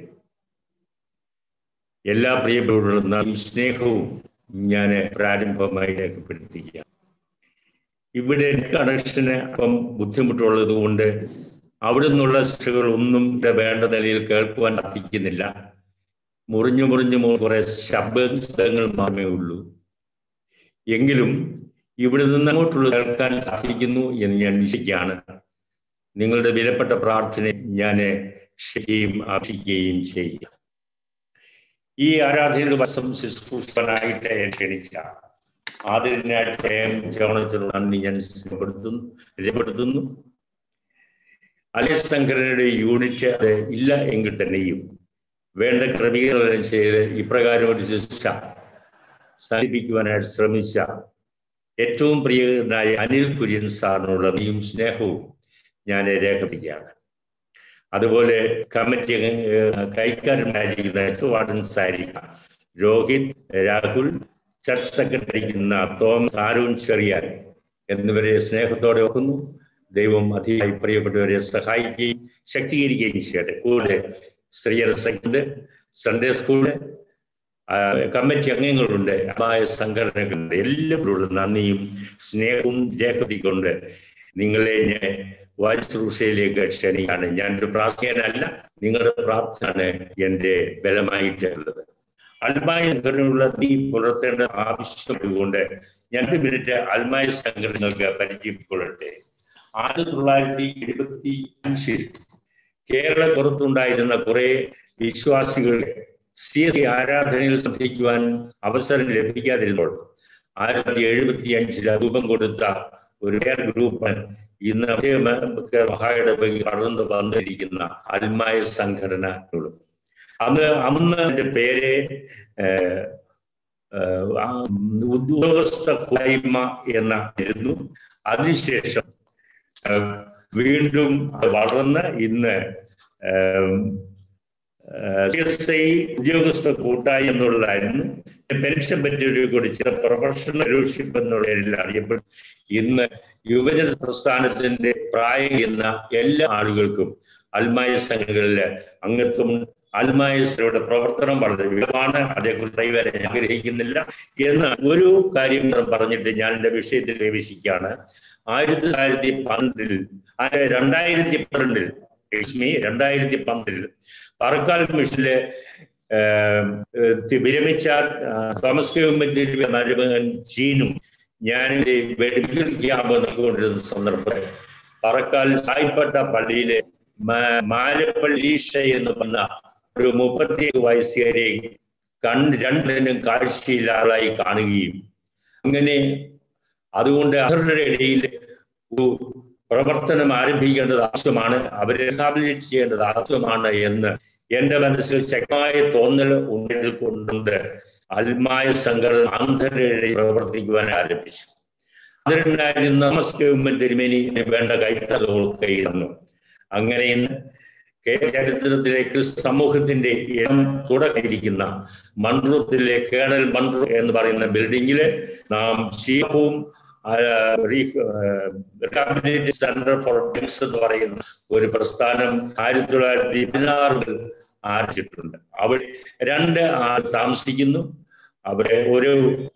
എല്ലാ പ്രിയപ്പെട്ടവരും സ്നേഹവും ഞാൻ പ്രാരംഭമായി രേഖപ്പെടുത്തുക ഇവിടെ കണക്ഷന് അപ്പം ബുദ്ധിമുട്ടുള്ളത് കൊണ്ട് അവിടെ നിന്നുള്ള സ്ത്രീകൾ ഒന്നും ഇവിടെ വേണ്ട നിലയിൽ കേൾക്കുവാൻ സാധിക്കുന്നില്ല മുറിഞ്ഞു മുറിഞ്ഞു കുറെ ശബ്ദങ്ങൾ മാത്രമേ ഉള്ളൂ എങ്കിലും ഇവിടെ നിന്ന് അങ്ങോട്ടുള്ള കേൾക്കാൻ സാധിക്കുന്നു എന്ന് ഞാൻ വിശ്വസിക്കുകയാണ് നിങ്ങളുടെ വിലപ്പെട്ട പ്രാർത്ഥന ഞാൻ ക്ഷണിക്കുകയും അർപ്പിക്കുകയും ചെയ്യുക ഈ ആരാധനയുടെ വശം ശുശ്രൂഷനായിട്ട് ക്ഷണിച്ച ആദ്യത്തിനായിട്ട് ജോണത്തിനുള്ള നന്ദി ഞാൻ രേഖപ്പെടുത്തുന്നു രേഖപ്പെടുത്തുന്നു അലയസംഘടനയുടെ യൂണിറ്റ് അത് ഇല്ല എങ്കിൽ തന്നെയും വേണ്ട ക്രമീകരണം ചെയ്ത് ഇപ്രകാരം ഒരു ശിക്ഷ സംഘടിപ്പിക്കുവാനായിട്ട് ശ്രമിച്ച ഏറ്റവും പ്രിയനായ അനിൽ കുര്യൻ സാറിനുള്ള നീയും സ്നേഹവും ഞാൻ രേഖപ്പെടുത്തുകയാണ് അതുപോലെ കമ്മിറ്റി കൈക്കാരനായിരിക്കുന്ന വാർഡൻ സാരിക രോഹിത് രാഹുൽ ചർച്ച് സെക്രട്ടറിക്കുന്ന തോമസ് ആരോൺ ചെറിയാൻ എന്നിവരെ സ്നേഹത്തോടെ ഓർക്കുന്നു ദൈവം അധികമായി പ്രിയപ്പെട്ടവരെ സഹായിക്കുകയും ശക്തീകരിക്കുകയും ചെയ്യട്ടെ കൂടെ സ്ത്രീയർ സെക്ടർ സൺഡേ സ്കൂള് കമ്മിറ്റി അംഗങ്ങളുണ്ട് അപായ സംഘടനകളുണ്ട് എല്ലാവരോടുള്ള നന്ദിയും സ്നേഹവും രേഖപ്പെടുത്തിക്കൊണ്ട് നിങ്ങളെ ഞാൻ വാശുശ്രൂഷയിലേക്ക് ക്ഷണിക്കാണ് ഞാനൊരു പ്രാർത്ഥനയല്ല നിങ്ങളുടെ പ്രാർത്ഥനയാണ് എൻ്റെ ബലമായിട്ടുള്ളത് അൽമായ സംഘടനയുള്ള നീ പുലർത്തേണ്ട ആവശ്യമുള്ളതുകൊണ്ട് രണ്ട് മിനിറ്റ് അൽമായ സംഘടനകൾക്ക് പരിചയപ്പെടട്ടെ ആയിരത്തി തൊള്ളായിരത്തി എഴുപത്തി അഞ്ചിൽ കേരള പുറത്തുണ്ടായിരുന്ന കുറെ വിശ്വാസികൾ സി എസ് ആരാധനയിൽ ശ്രദ്ധിക്കുവാൻ അവസരം ലഭിക്കാതിരുന്നപ്പോൾ ആയിരത്തി തൊള്ളായിരത്തി എഴുപത്തി അഞ്ചിൽ രൂപം കൊടുത്ത ഒരു കെയർ ഗ്രൂപ്പ് ഇന്ന് മഹായിടവകി കടന്നു വന്നിരിക്കുന്ന അൽമായ സംഘടന അന്ന് അന്ന് അതിന്റെ പേര് ഉദ്യോഗസ്ഥ കൂട്ടായ്മ എന്നായിരുന്നു അതിനുശേഷം വീണ്ടും വളർന്ന് ഇന്ന് എസ് ഐ ഉദ്യോഗസ്ഥ കൂട്ടായി എന്നുള്ളതായിരുന്നു പെൻഷൻ പറ്റിയൊരു കുറിച്ച് പ്രൊഫഷണൽ ഫെലോഷിപ്പ് എന്നുള്ള പേരിൽ അറിയപ്പെട്ടു ഇന്ന് യുവജന പ്രസ്ഥാനത്തിന്റെ പ്രായം എന്ന എല്ലാ ആളുകൾക്കും അൽമായ സംഘങ്ങളിലെ അംഗത്വം അൽമായസയുടെ പ്രവർത്തനം വളരെ വിധമാണ് അതേക്കുറിച്ച് വരെ ആഗ്രഹിക്കുന്നില്ല എന്ന് ഒരു കാര്യം പറഞ്ഞിട്ട് ഞാൻ എൻ്റെ വിഷയത്തിൽ പ്രവേശിക്കുകയാണ് ആയിരത്തി തൊള്ളായിരത്തി പന്ത്രണ്ടിൽ രണ്ടായിരത്തി പന്ത്രണ്ടിൽ ലക്ഷ്മി രണ്ടായിരത്തി പന്ത്രണ്ടിൽ പാറക്കാൽ മിഷനിലെ വിരമിച്ച തോമസ് ഗവൺമെന്റ് മരുമകൻ ജീനും ഞാൻ മെഡിക്കൽ ക്യാമ്പ് നൽകിക്കൊണ്ടിരുന്ന സന്ദർഭത്തിൽ പറക്കാൽ സായിപ്പട്ട പള്ളിയിലെ മാലപ്പള്ളി ഈശ എന്ന് പറഞ്ഞ ഒരു മുപ്പത്തിയേഴ് വയസ്സുകാരെ കണ്ട് രണ്ടിനും കാഴ്ചയില്ലാതായി കാണുകയും അങ്ങനെ അതുകൊണ്ട് അവരുടെ ഇടയിൽ ഒരു പ്രവർത്തനം ആരംഭിക്കേണ്ടത് ആവശ്യമാണ് അവരെ എസ്റ്റാബ്ലിഷ് ചെയ്യേണ്ടത് ആവശ്യമാണ് എന്ന് എന്റെ മനസ്സിൽ ശക്തമായ തോന്നൽ ഉണ്ടെങ്കിൽ കൊണ്ടുണ്ട് അൽമായ സംഘടന ആന്ധ്രയുടെ പ്രവർത്തിക്കുവാൻ ആരംഭിച്ചു അതിനുണ്ടായിരുന്ന തോമസ് ഗവൺമെന്റ് തിരുമേനി വേണ്ട കൈത്തലൊക്കെ തന്നു അങ്ങനെ ഇന്ന് ചരിത്രത്തിലെ ക്രിസ്തു സമൂഹത്തിന്റെ ഇടം തുടങ്ങിയിരിക്കുന്ന മൺറൂത്തിലെ കേണൽ മൺറൂ എന്ന് പറയുന്ന ബിൽഡിങ്ങില് നാം ശീലവും റീഹാബിലിറ്റേഷൻ സെന്റർ ഫോർ ഡ്രഗ്സ് എന്ന് പറയുന്ന ഒരു പ്രസ്ഥാനം ആയിരത്തി തൊള്ളായിരത്തി പതിനാറിൽ ആരംഭിച്ചിട്ടുണ്ട് അവിടെ രണ്ട് ആൾ താമസിക്കുന്നു അവരെ ഒരു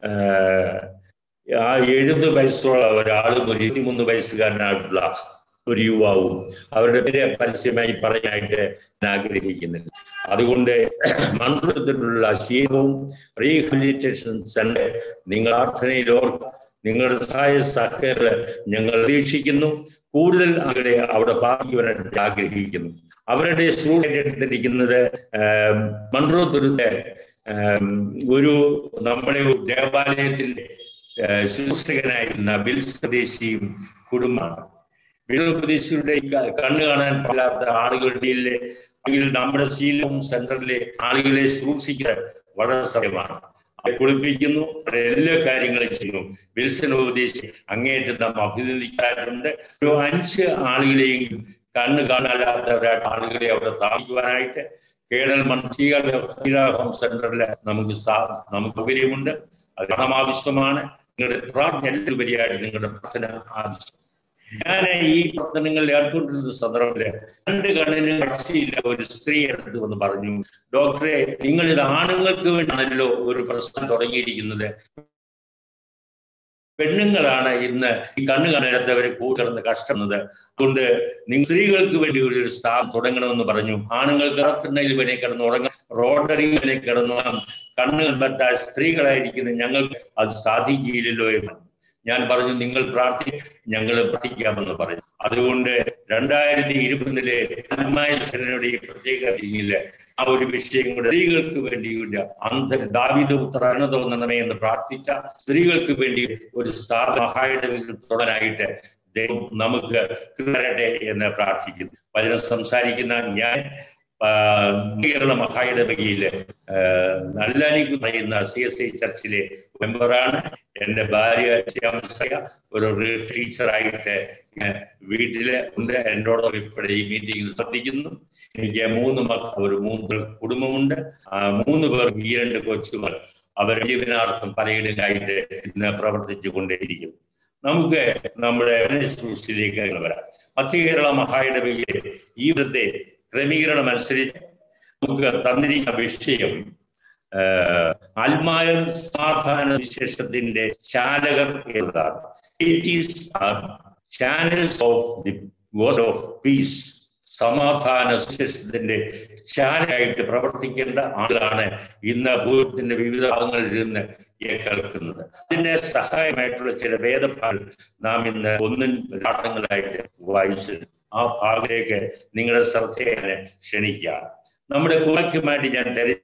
ആ എഴുപത് വയസ്സുള്ള ഒരാളും ഒരു ഇരുപത്തിമൂന്ന് വയസ്സുകാരനായിട്ടുള്ള ഒരു യുവാവും അവരുടെ പേര് പരസ്യമായി പറയാനായിട്ട് ഞാൻ ആഗ്രഹിക്കുന്നില്ല അതുകൊണ്ട് മന്ത്രത്തിലുള്ള ശീലവും റീഹാബിലിറ്റേഷൻ സെന്റർ നിങ്ങൾ പ്രാർത്ഥനയിലോ നിങ്ങളുടെ സഹായ സഹകരണ ഞങ്ങൾ പ്രതീക്ഷിക്കുന്നു കൂടുതൽ ആളുകളെ അവിടെ പാർക്കുവാനായിട്ട് ആഗ്രഹിക്കുന്നു അവരുടെ എടുത്തിരിക്കുന്നത് മൺട്രോത്തുരുത്തെ ഒരു നമ്മുടെ ദേവാലയത്തിന്റെ ശുശ്രൂഷകനായിരുന്ന ബിൽ സ്വദേശിയും കുടുംബമാണ് ബിൽ സ്വദേശിയുടെ കണ്ണു കാണാൻ പാടില്ലാത്ത ആളുകളുടെ അല്ലെങ്കിൽ നമ്മുടെ ശീലവും സെന്ററിലെ ആളുകളെ ശുശ്രൂഷിക്കുന്നത് വളരെ സമയമാണ് കുളിപ്പിക്കുന്നു എല്ലാ കാര്യങ്ങളും ചെയ്യുന്നു വിൽസൺ ഉപദേശി അങ്ങേയറ്റം നാം അഭിനന്ദിക്കാറുണ്ട് ഒരു അഞ്ച് ആളുകളെയും കണ്ണ് കാണാനാത്തവരായിട്ട് ആളുകളെ അവിടെ താമസിക്കുവാനായിട്ട് കേരള മൺചീകം സെന്ററിൽ നമുക്ക് നമുക്ക് സൗകര്യമുണ്ട് അത് പണം ആവശ്യമാണ് നിങ്ങളുടെ പ്രാർത്ഥന എല്ലാം ഉപരിയായിട്ട് നിങ്ങളുടെ പ്രാർത്ഥന ആവശ്യം ഞാൻ ഈ പ്രവർത്തനങ്ങളിൽ ഏർപ്പെട്ടിരുന്ന സന്ദർഭത്തില് രണ്ട് കണ്ണിന് കാഴ്ചയില്ല ഒരു സ്ത്രീ അടുത്ത് വന്ന് പറഞ്ഞു ഡോക്ടറെ നിങ്ങൾ ഇത് ആണുങ്ങൾക്ക് വേണ്ടിയാണല്ലോ ഒരു പ്രശ്നം തുടങ്ങിയിരിക്കുന്നത് പെണ്ണുങ്ങളാണ് ഇന്ന് ഈ കണ്ണു കാണാത്തവരെ കൂട്ടിടന്ന് കഷ്ടപ്പെടുന്നത് അതുകൊണ്ട് നിങ്ങൾ സ്ത്രീകൾക്ക് വേണ്ടി ഒരു സ്ഥാപനം തുടങ്ങണമെന്ന് പറഞ്ഞു ആണുങ്ങൾക്ക് കറത്തുന്നതിൽ വേണേ കിടന്ന് ഉറങ്ങാം റോഡറി വേണേ കിടന്നു കണ്ണുകൾ പറ്റാൻ സ്ത്രീകളായിരിക്കുന്ന ഞങ്ങൾക്ക് അത് സാധിക്കില്ലല്ലോ എന്ന് ഞാൻ പറഞ്ഞു നിങ്ങൾ പ്രാർത്ഥി ഞങ്ങൾ പ്രാർത്ഥിക്കാമെന്ന് പറഞ്ഞു അതുകൊണ്ട് രണ്ടായിരത്തി ഇരുപതിലെ ആത്മായശരനുടെ ഈ പ്രത്യേക രീതിയില് ആ ഒരു വിഷയം കൂടെ സ്ത്രീകൾക്ക് വേണ്ടിയുള്ള അന്ധ ദാവിത ഉത്തരണ തോന്നണമേ എന്ന് പ്രാർത്ഥിച്ച സ്ത്രീകൾക്ക് വേണ്ടി ഒരു സ്ഥാപന സഹായയുടെ തുടരായിട്ട് ദൈവം നമുക്ക് തരട്ടെ എന്ന് പ്രാർത്ഥിക്കുന്നു വചനം സംസാരിക്കുന്ന ഞാൻ കേരള മഹായിടവകയില് നല്ലാനിക്ക് പറയുന്ന സി എസ് ഐ ചർച്ചിലെ മെമ്പറാണ് എൻ്റെ ഭാര്യ ശ്യാമസയ ഒരു ടീച്ചറായിട്ട് വീട്ടില് ഉണ്ട് എന്നോടൊപ്പം ഇപ്പോഴെ ഈ മീറ്റിംഗിൽ ശ്രദ്ധിക്കുന്നു എനിക്ക് മൂന്ന് മക്കൾ ഒരു മൂന്ന് കുടുംബമുണ്ട് ആ മൂന്ന് പേർ ഈ രണ്ട് കൊച്ചുകൾ അവർ ജീവനാർത്ഥം പലയിടങ്ങളിലായിട്ട് ഇന്ന് പ്രവർത്തിച്ചു കൊണ്ടേയിരിക്കും നമുക്ക് നമ്മുടെ ശുശ്രൂഷയിലേക്ക് വരാം മധ്യ കേരള മഹായിടവകയിലെ ഈ വൃത്തെ ക്രമീകരണം അനുസരിച്ച് നമുക്ക് തന്നിരിക്കുന്ന വിഷയം അൽമായർ സമാധാന വിശേഷത്തിന്റെ ചാലകർ എന്നതാണ് it is channels of the God of peace സമാധാന വിശേഷത്തിന്റെ ചാനലായിട്ട് പ്രവർത്തിക്കേണ്ട ആളാണ് ഇന്ന് ഭൂതത്തിന്റെ വിവിധ ഭാഗങ്ങളിൽ നിന്ന് കേൾക്കുന്നത് അതിന്റെ സഹായമായിട്ടുള്ള ചില വേദഭാഗങ്ങൾ നാം ഇന്ന് ഒന്നും രാട്ടങ്ങളായിട്ട് വായിച്ചു ആ ഭാഗത്തേക്ക് നിങ്ങളുടെ ശ്രദ്ധയെ ക്ഷണിക്കുക നമ്മുടെ കുവാക്യമായിട്ട് ഞാൻ തെര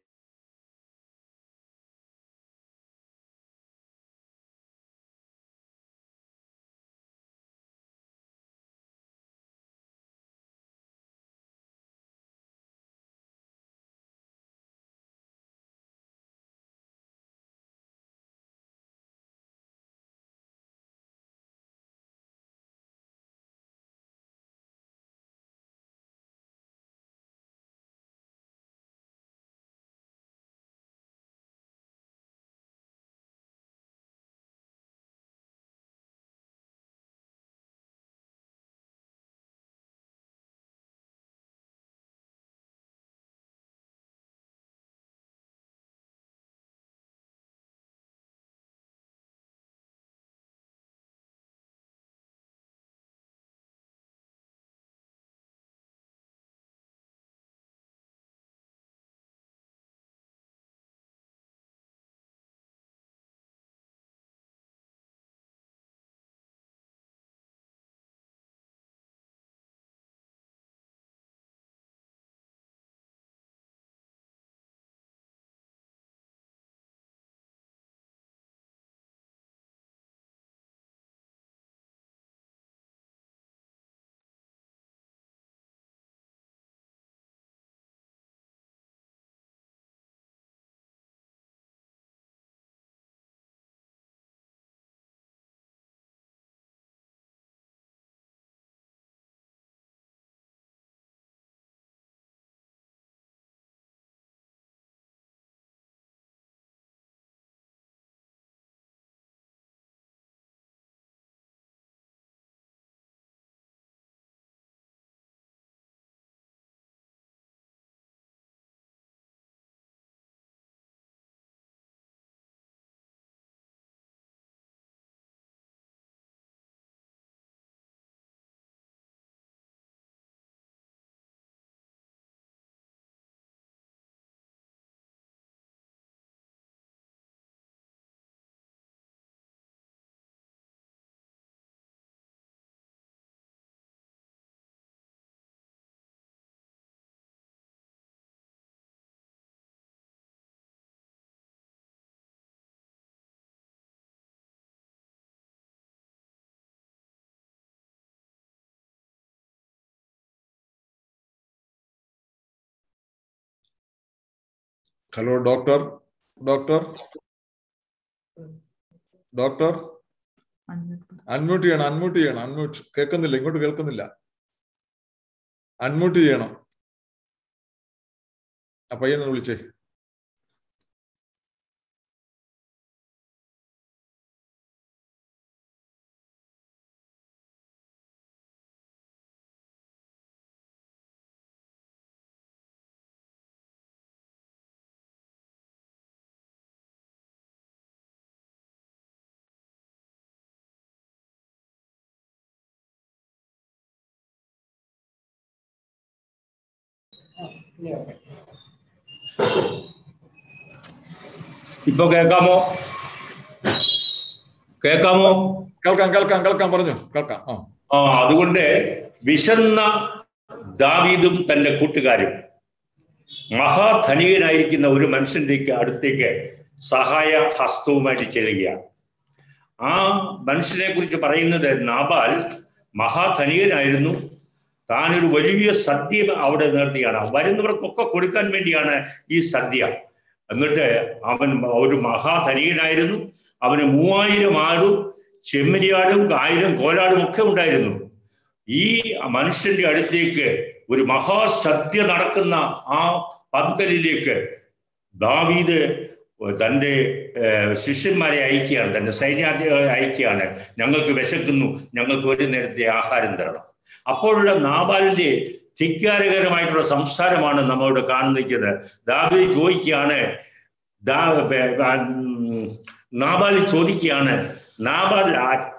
hello doctor doctor doctor unmute ചെയ്യണം അൺമ്യൂട്ട് ചെയ്യണം അൺമ്യൂട്ട് കേൾക്കുന്നില്ല ഇങ്ങോട്ട് കേൾക്കുന്നില്ല അൺമ്യൂട്ട് ചെയ്യണം ആ പയ്യനെ വിളിച്ചേ ഇപ്പൊ കേൾക്കാമോ കേൾക്കാമോ കേൾക്കാം കേൾക്കാം കേൾക്കാം പറഞ്ഞു കേൾക്കാം ആ ആ അതുകൊണ്ട് വിശന്ന ദാവീദും തന്റെ കൂട്ടുകാരും മഹാധനികനായിരിക്കുന്ന ഒരു മനുഷ്യന്റെ അടുത്തേക്ക് സഹായ ഹസ്തവുമായിട്ട് ചെല്ലുകയാണ് ആ മനുഷ്യനെ കുറിച്ച് പറയുന്നത് നാബാൽ മഹാധനികനായിരുന്നു താനൊരു വലിയ സദ്യ അവിടെ നിർത്തിയാണ് വരുന്നവർക്കൊക്കെ കൊടുക്കാൻ വേണ്ടിയാണ് ഈ സദ്യ എന്നിട്ട് അവൻ ഒരു മഹാധനികനായിരുന്നു അവന് മൂവായിരം ആടും ചെമ്മരിയാടും ആയിരം കോലാടും ഒക്കെ ഉണ്ടായിരുന്നു ഈ മനുഷ്യന്റെ അടുത്തേക്ക് ഒരു മഹാസദ്യ നടക്കുന്ന ആ പന്തലിലേക്ക് ദാവീദ് തൻ്റെ ശിഷ്യന്മാരെ അയക്കുകയാണ് തൻ്റെ സൈന്യാധികളെ അയക്കുകയാണ് ഞങ്ങൾക്ക് വിശക്കുന്നു ഞങ്ങൾക്ക് ഒരു നേരത്തെ ആഹാരം തരണം അപ്പോഴുള്ള നാബാലിന്റെ ധിക്കാരകരമായിട്ടുള്ള സംസാരമാണ് നമ്മളിവിടെ കാണുന്നത് ദാവീദ് ചോദിക്കുകയാണ് നാബാൽ ചോദിക്കുകയാണ് നാബാൽ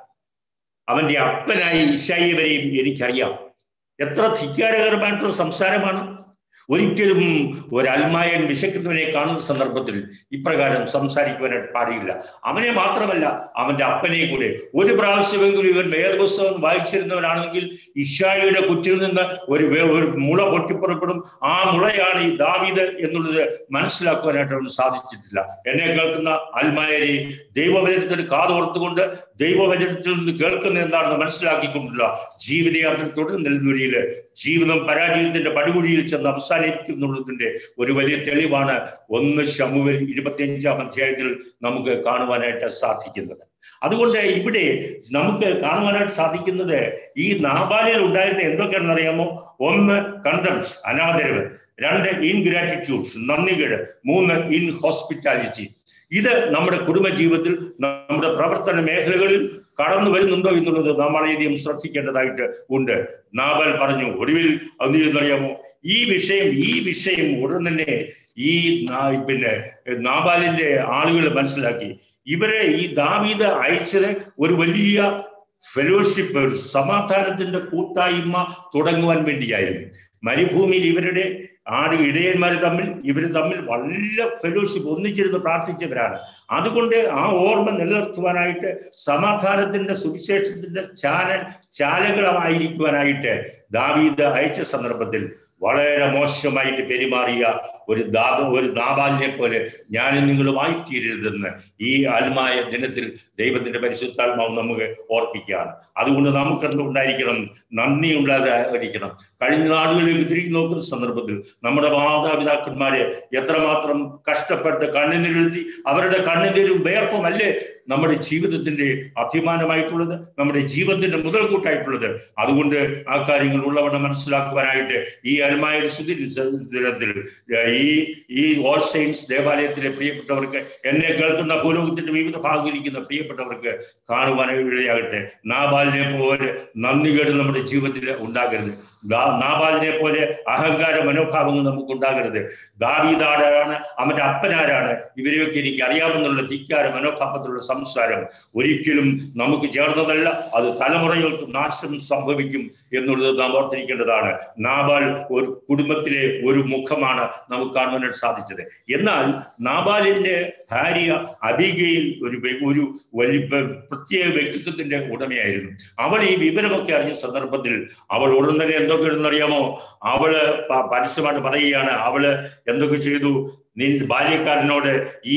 അവന്റെ അപ്പനായി ഇശായി വരെയും എനിക്കറിയാം എത്ര ധിക്കാരകരമായിട്ടുള്ള സംസാരമാണ് ഒരിക്കലും ഒരു അൽമായൻ വിശക്കുന്നവനെ കാണുന്ന സന്ദർഭത്തിൽ ഇപ്രകാരം സംസാരിക്കുവാനായിട്ട് പാടില്ല അവനെ മാത്രമല്ല അവന്റെ അപ്പനെ കൂടെ ഒരു പ്രാവശ്യമെങ്കിലും ഇവൻ വേദപുസ്തകം വായിച്ചിരുന്നവനാണെങ്കിൽ ഇഷായിയുടെ കുറ്റിൽ നിന്ന് ഒരു ഒരു മുള പൊട്ടിപ്പുറപ്പെടും ആ മുളയാണ് ഈ ദാവിദ് എന്നുള്ളത് മനസ്സിലാക്കുവാനായിട്ട് അവന് സാധിച്ചിട്ടില്ല എന്നെ കേൾക്കുന്ന അൽമായരെ ദൈവവചനത്തിന് കാതോർത്തുകൊണ്ട് ദൈവവചനത്തിൽ നിന്ന് കേൾക്കുന്ന എന്താണെന്ന് മനസ്സിലാക്കിക്കൊണ്ടുള്ള ജീവിതയാത്ര തുടർന്ന നിലയിൽ ജീവിതം പരാജയത്തിന്റെ പടുകുഴിയിൽ ചെന്ന് അവസാനിക്കുന്നുള്ളതിന്റെ ഒരു വലിയ തെളിവാണ് ഒന്ന് ശമുവൽ ഇരുപത്തിയഞ്ചാം അധ്യായത്തിൽ നമുക്ക് കാണുവാനായിട്ട് സാധിക്കുന്നത് അതുകൊണ്ട് ഇവിടെ നമുക്ക് കാണുവാനായിട്ട് സാധിക്കുന്നത് ഈ നാബാലിൽ ഉണ്ടായിരുന്ന എന്തൊക്കെയാണെന്ന് അറിയാമോ ഒന്ന് കണ്ടംസ് അനാദരവ് രണ്ട് ഇൻഗ്രാറ്റിറ്റ്യൂഡ്സ് നന്ദികേട് മൂന്ന് ഇൻ ഹോസ്പിറ്റാലിറ്റി ഇത് നമ്മുടെ കുടുംബ ജീവിതത്തിൽ നമ്മുടെ പ്രവർത്തന മേഖലകളിൽ കടന്നു വരുന്നുണ്ടോ എന്നുള്ളത് നാം വളരെയധികം ശ്രദ്ധിക്കേണ്ടതായിട്ട് ഉണ്ട് നാബൽ പറഞ്ഞു ഒടുവിൽ എന്ത് ചെയ്യുന്നറിയാമോ ഈ വിഷയം ഈ വിഷയം ഉടൻ തന്നെ ഈ പിന്നെ നാബാലിന്റെ ആളുകൾ മനസ്സിലാക്കി ഇവരെ ഈ ദാവീദ് അയച്ചത് ഒരു വലിയ ഫെലോഷിപ്പ് ഒരു സമാധാനത്തിന്റെ കൂട്ടായ്മ തുടങ്ങുവാൻ വേണ്ടിയായിരുന്നു മരുഭൂമിയിൽ ഇവരുടെ ആട് ഇടയന്മാർ തമ്മിൽ ഇവർ തമ്മിൽ വളരെ ഫെലോഷിപ്പ് ഒന്നിച്ചിരുന്ന് പ്രാർത്ഥിച്ചവരാണ് അതുകൊണ്ട് ആ ഓർമ്മ നിലനിർത്തുവാനായിട്ട് സമാധാനത്തിന്റെ സുവിശേഷത്തിന്റെ ചാനൽ ചാലകളായിരിക്കുവാനായിട്ട് ദാവീദ് അയച്ച സന്ദർഭത്തിൽ വളരെ മോശമായിട്ട് പെരുമാറിയ ഒരു ദാബ ഒരു നാബാലിനെ പോലെ ഞാനും നിങ്ങളുമായി തീരരുതെന്ന് ഈ ആത്മായ ദിനത്തിൽ ദൈവത്തിന്റെ പരിശുദ്ധാത്മാവ് നമുക്ക് ഓർപ്പിക്കുകയാണ് അതുകൊണ്ട് നമുക്ക് എന്തുണ്ടായിരിക്കണം നന്ദി ഉണ്ടായിരിക്കണം കഴിഞ്ഞ നാടുകളിലേക്ക് തിരിഞ്ഞു നോക്കുന്ന സന്ദർഭത്തിൽ നമ്മുടെ മാതാപിതാക്കന്മാര് എത്രമാത്രം കഷ്ടപ്പെട്ട് കണ്ണുനീരെഴുതി അവരുടെ കണ്ണുനീരും വേർപ്പും അല്ലേ നമ്മുടെ ജീവിതത്തിന്റെ അഭിമാനമായിട്ടുള്ളത് നമ്മുടെ ജീവിതത്തിന്റെ മുതൽക്കൂട്ടായിട്ടുള്ളത് അതുകൊണ്ട് ആ കാര്യങ്ങൾ ഉള്ളവണ്ണം മനസ്സിലാക്കുവാനായിട്ട് ഈ അൽമായുടെ സ്തുതി ദിനത്തിൽ ഈ ഈ ഓൾ സെയിൻസ് ദേവാലയത്തിലെ പ്രിയപ്പെട്ടവർക്ക് എന്നെ കേൾക്കുന്ന ഭൂലോകത്തിന്റെ വിവിധ ഭാഗങ്ങളിരിക്കുന്ന പ്രിയപ്പെട്ടവർക്ക് കാണുവാനിടയാകട്ടെ നാബാലിനെ പോലെ നന്ദികേട് നമ്മുടെ ജീവിതത്തിൽ ഉണ്ടാകരുത് നാബാലിനെ പോലെ അഹങ്കാര മനോഭാവങ്ങൾ നമുക്ക് ഉണ്ടാകരുത് ദാവീദാരാണ് അവന്റെ അപ്പനാരാണ് ഇവരെയൊക്കെ എനിക്ക് അറിയാമെന്നുള്ള ധിക്കാര മനോഭാവത്തിലുള്ള സംസാരം ഒരിക്കലും നമുക്ക് ചേർന്നതല്ല അത് തലമുറകൾക്ക് നാശം സംഭവിക്കും എന്നുള്ളത് നാം ഓർത്തിരിക്കേണ്ടതാണ് നാബാൽ ഒരു കുടുംബത്തിലെ ഒരു മുഖമാണ് നമുക്ക് കാണുവാനായിട്ട് സാധിച്ചത് എന്നാൽ നാബാലിന്റെ ഭാര്യ അബികയിൽ ഒരു ഒരു വലിയ പ്രത്യേക വ്യക്തിത്വത്തിന്റെ ഉടമയായിരുന്നു അവൾ ഈ വിവരമൊക്കെ അറിഞ്ഞ സന്ദർഭത്തിൽ അവൾ ഉടൻ തന്നെ എന്തൊക്കെയാണെന്നറിയാമോ അവള് പരസ്യമായിട്ട് പറയുകയാണ് അവള് എന്തൊക്കെ ചെയ്തു നിൻ ബാല്യക്കാരനോട് ഈ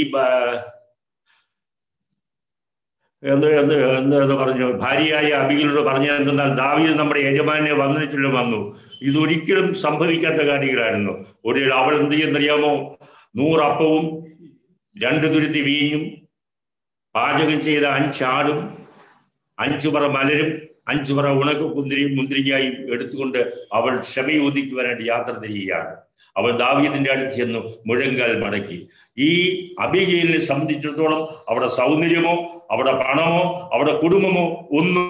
എന്ന് എന്ന് എന്ന് എന്ന് പറഞ്ഞു ഭാര്യയായ അബികളോട് പറഞ്ഞ എന്തെന്നാൽ ദാവീദ് നമ്മുടെ യജമാനെ വന്നിട്ടുള്ള വന്നു ഇതൊരിക്കലും സംഭവിക്കാത്ത കാര്യങ്ങളായിരുന്നു ഒടുവിൽ അവൾ എന്ത് ചെയ്യുന്നറിയാമോ നൂറപ്പവും രണ്ട് തുരുത്തി വീഞ്ഞും പാചകം ചെയ്ത അഞ്ചാടും അഞ്ചു പറ മലരും അഞ്ചു പറ ഉണക്ക കുന്തിരി മുന്തിരിങ്ങായും എടുത്തുകൊണ്ട് അവൾ ക്ഷമയോദിക്കുവാനായിട്ട് യാത്ര തിരിയുകയാണ് അവൾ ദാവീദിന്റെ അടുത്ത് ചെന്നു മുഴങ്കാൽ മടക്കി ഈ അബിഗയിലിനെ സംബന്ധിച്ചിടത്തോളം അവിടെ സൗന്ദര്യമോ അവിടെ പണമോ അവിടെ കുടുംബമോ ഒന്നും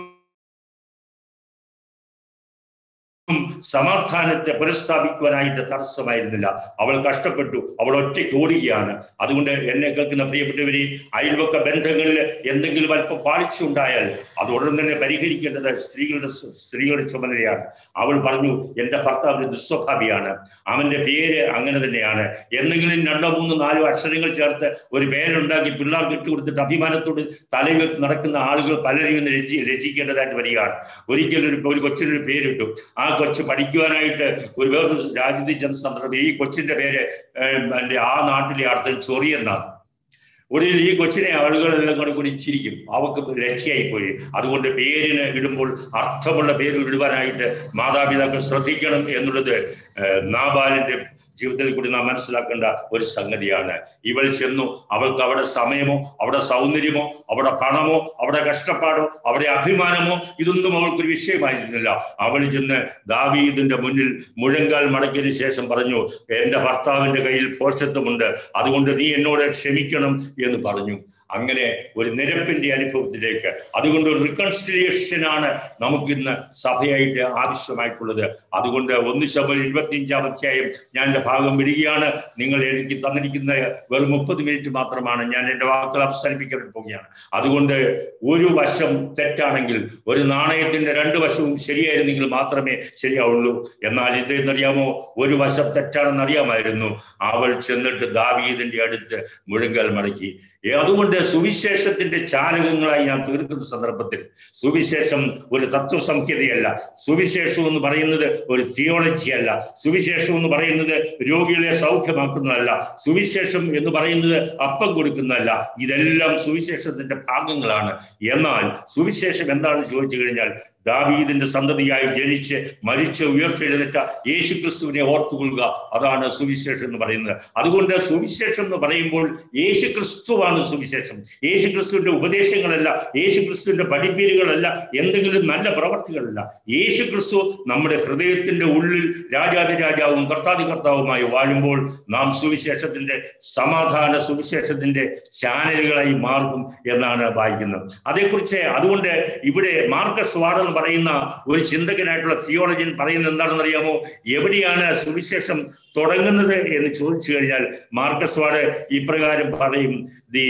സമാധാനത്തെ പുനഃസ്ഥാപിക്കുവാനായിട്ട് തടസ്സമായിരുന്നില്ല അവൾ കഷ്ടപ്പെട്ടു അവൾ ഒറ്റയ്ക്ക് ഓടുകയാണ് അതുകൊണ്ട് എന്നെ കേൾക്കുന്ന പ്രിയപ്പെട്ടവരെ അയൽവക്ക ബന്ധങ്ങളിൽ എന്തെങ്കിലും അല്പം പാളിച്ചുണ്ടായാൽ അത് ഉടൻ തന്നെ പരിഹരിക്കേണ്ടത് സ്ത്രീകളുടെ സ്ത്രീകളുടെ ചുമതലയാണ് അവൾ പറഞ്ഞു എന്റെ ഭർത്താവ് ദുസ്വഭാവിയാണ് അവന്റെ പേര് അങ്ങനെ തന്നെയാണ് എന്തെങ്കിലും രണ്ടോ മൂന്നോ നാലോ അക്ഷരങ്ങൾ ചേർത്ത് ഒരു പേരുണ്ടാക്കി പിള്ളേർക്ക് ഇട്ടുകൊടുത്തിട്ട് അഭിമാനത്തോട് തലയുയർത്തി നടക്കുന്ന ആളുകൾ പലരെയും ഇന്ന് രചി രചിക്കേണ്ടതായിട്ട് വരികയാണ് ഒരിക്കലും ഒരു ഒരു കൊച്ചിനൊരു പേരിട്ടു ആ കൊച്ചു പഠിക്കുവാനായിട്ട് ഒരു വേറൊരു രാജ്യത്തിൽ ചെന്ന സന്ദർഭം ഈ കൊച്ചിന്റെ പേര് എൻ്റെ ആ നാട്ടിലെ അർത്ഥം ചൊറിയെന്നാണ് ഒടുവിൽ ഈ കൊച്ചിനെ ആളുകളെല്ലാം കൂടെ കൂടി ചിരിക്കും അവക്ക് രക്ഷയായി പോയി അതുകൊണ്ട് പേരിന് ഇടുമ്പോൾ അർത്ഥമുള്ള പേര് ഇടുവാനായിട്ട് മാതാപിതാക്കൾ ശ്രദ്ധിക്കണം എന്നുള്ളത് നാബാലിന്റെ ജീവിതത്തിൽ കൂടി നാം മനസ്സിലാക്കേണ്ട ഒരു സംഗതിയാണ് ഇവൾ ചെന്നു അവൾക്ക് അവിടെ സമയമോ അവിടെ സൗന്ദര്യമോ അവിടെ പണമോ അവിടെ കഷ്ടപ്പാടോ അവിടെ അഭിമാനമോ ഇതൊന്നും അവൾക്കൊരു വിഷയമായിരുന്നില്ല അവൾ ചെന്ന് ദാവീദിന്റെ മുന്നിൽ മുഴങ്കാൽ മടക്കിയതിനു ശേഷം പറഞ്ഞു എന്റെ ഭർത്താവിന്റെ കയ്യിൽ പോഷത്വമുണ്ട് അതുകൊണ്ട് നീ എന്നോട് ക്ഷമിക്കണം എന്ന് പറഞ്ഞു അങ്ങനെ ഒരു നിരപ്പിന്റെ അനുഭവത്തിലേക്ക് അതുകൊണ്ട് ഒരു റിക്കൺസിലിയേഷനാണ് നമുക്കിന്ന് സഭയായിട്ട് ആവശ്യമായിട്ടുള്ളത് അതുകൊണ്ട് ഒന്ന് ശബൽ ഇരുപത്തിയഞ്ചാം അധ്യായം ഞാൻ എൻ്റെ ഭാഗം വിടുകയാണ് നിങ്ങൾ എനിക്ക് തന്നിരിക്കുന്ന വെറും മുപ്പത് മിനിറ്റ് മാത്രമാണ് ഞാൻ എൻ്റെ വാക്കുകൾ അവസാനിപ്പിക്കാൻ പോവുകയാണ് അതുകൊണ്ട് ഒരു വശം തെറ്റാണെങ്കിൽ ഒരു നാണയത്തിന്റെ രണ്ട് വശവും ശരിയായിരുന്നെങ്കിൽ മാത്രമേ ശരിയാവുള്ളൂ എന്നാൽ ഇത് എന്നറിയാമോ ഒരു വശം തെറ്റാണെന്ന് അറിയാമായിരുന്നു അവൾ ചെന്നിട്ട് ദാവീദിന്റെ അടുത്ത് മുഴങ്കൽ മടക്കി അതുകൊണ്ട് സുവിശേഷത്തിന്റെ ചാലകങ്ങളായി ഞാൻ തീർക്കുന്ന സന്ദർഭത്തിൽ സുവിശേഷം ഒരു തത്വസംഹിതയല്ല സുവിശേഷം എന്ന് പറയുന്നത് ഒരു തിയോളജി അല്ല സുവിശേഷം എന്ന് പറയുന്നത് രോഗികളെ സൗഖ്യമാക്കുന്നതല്ല സുവിശേഷം എന്ന് പറയുന്നത് അപ്പം കൊടുക്കുന്നതല്ല ഇതെല്ലാം സുവിശേഷത്തിന്റെ ഭാഗങ്ങളാണ് എന്നാൽ സുവിശേഷം എന്താണെന്ന് ചോദിച്ചു കഴിഞ്ഞാൽ ദാവീദിന്റെ സന്തതിയായി ജനിച്ച് മരിച്ച് ഉയർത്തെഴുന്നേറ്റ യേശു ക്രിസ്തുവിനെ ഓർത്തുകൊള്ളുക അതാണ് സുവിശേഷം എന്ന് പറയുന്നത് അതുകൊണ്ട് സുവിശേഷം എന്ന് പറയുമ്പോൾ യേശു ക്രിസ്തുവാണ് സുവിശേഷം യേശു ക്രിസ്തുവിന്റെ ഉപദേശങ്ങളല്ല യേശു ക്രിസ്തുവിന്റെ പഠിപ്പീരുകളല്ല എന്തെങ്കിലും നല്ല പ്രവർത്തികളല്ല യേശു ക്രിസ്തു നമ്മുടെ ഹൃദയത്തിന്റെ ഉള്ളിൽ രാജാതി രാജാവും കർത്താതി കർത്താവുമായി വാഴുമ്പോൾ നാം സുവിശേഷത്തിന്റെ സമാധാന സുവിശേഷത്തിന്റെ ചാനലുകളായി മാറും എന്നാണ് വായിക്കുന്നത് അതേക്കുറിച്ച് അതുകൊണ്ട് ഇവിടെ മാർക്കസ് വാർഡൻ പറയുന്ന ഒരു ചിന്തകനായിട്ടുള്ള തിയോളജിൻ പറയുന്നത് എന്താണെന്ന് അറിയാമോ എവിടെയാണ് സുവിശേഷം തുടങ്ങുന്നത് എന്ന് ചോദിച്ചു കഴിഞ്ഞാൽ മാർക്കസ് വാർഡ് ഇപ്രകാരം പറയും the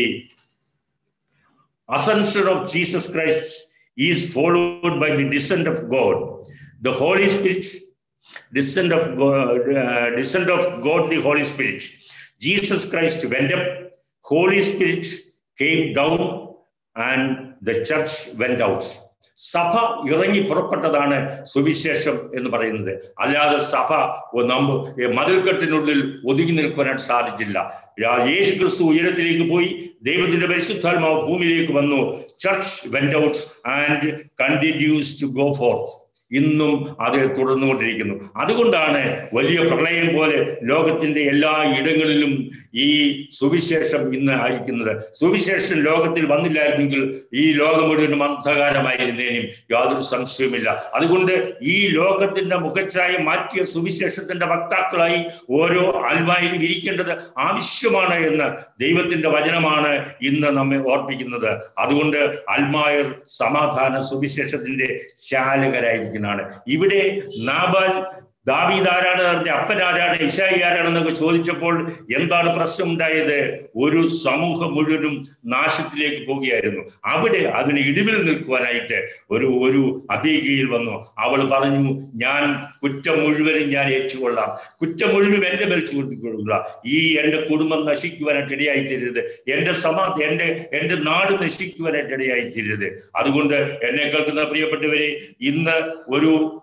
ascension of Jesus Christ is followed by the descent of God. The Holy Spirit, descent of God, uh, descent of God, the Holy Spirit. Jesus Christ went up, Holy Spirit came down, and the church went out. സഭ ഇറങ്ങി പുറപ്പെട്ടതാണ് സുവിശേഷം എന്ന് പറയുന്നത് അല്ലാതെ സഭ നമ്മ മതിൽക്കെട്ടിനുള്ളിൽ ഒതുങ്ങി നിൽക്കുവാനായിട്ട് സാധിച്ചില്ല യേശു ക്രിസ്തു ഉയരത്തിലേക്ക് പോയി ദൈവത്തിന്റെ പരിശുദ്ധാത്മാവ് ഭൂമിയിലേക്ക് വന്നു church went out and continues to go forth ഇന്നും അത് തുടർന്നുകൊണ്ടിരിക്കുന്നു അതുകൊണ്ടാണ് വലിയ പ്രളയം പോലെ ലോകത്തിന്റെ എല്ലാ ഇടങ്ങളിലും ഈ സുവിശേഷം ഇന്ന് അയക്കുന്നത് സുവിശേഷം ലോകത്തിൽ വന്നില്ലായിരുന്നെങ്കിൽ ഈ ലോകം മുഴുവനും അന്ധകാരമായിരുന്നേനും യാതൊരു സംശയവുമില്ല അതുകൊണ്ട് ഈ ലോകത്തിന്റെ മുഖച്ഛായ മാറ്റിയ സുവിശേഷത്തിന്റെ വക്താക്കളായി ഓരോ ആൽവായും ഇരിക്കേണ്ടത് ആവശ്യമാണ് എന്ന് ദൈവത്തിന്റെ വചനമാണ് ഇന്ന് നമ്മെ ഓർപ്പിക്കുന്നത് അതുകൊണ്ട് അൽമായർ സമാധാന സുവിശേഷത്തിന്റെ ചാലകരായിരിക്കുന്നതാണ് ഇവിടെ നാബാൽ ദാവീദ് ആരാണ് അവന്റെ അപ്പൻ ആരാണ് ഇഷായി ആരാണെന്നൊക്കെ ചോദിച്ചപ്പോൾ എന്താണ് പ്രശ്നം ഉണ്ടായത് ഒരു സമൂഹം മുഴുവനും നാശത്തിലേക്ക് പോവുകയായിരുന്നു അവിടെ അതിന് ഇടിവിൽ നിൽക്കുവാനായിട്ട് ഒരു ഒരു അബീഗയിൽ വന്നു അവൾ പറഞ്ഞു ഞാൻ കുറ്റം മുഴുവനും ഞാൻ ഏറ്റുകൊള്ളാം കുറ്റം മുഴുവനും എന്റെ മേൽ ചൂണ്ടിക്കൊള്ളുക ഈ എന്റെ കുടുംബം നശിക്കുവാനായിട്ട് ഇടയായി തീരരുത് എന്റെ സമാ എന്റെ എന്റെ നാട് നശിക്കുവാനായിട്ട് ഇടയായി തീരരുത് അതുകൊണ്ട് എന്നെ കേൾക്കുന്ന പ്രിയപ്പെട്ടവരെ ഇന്ന് ഒരു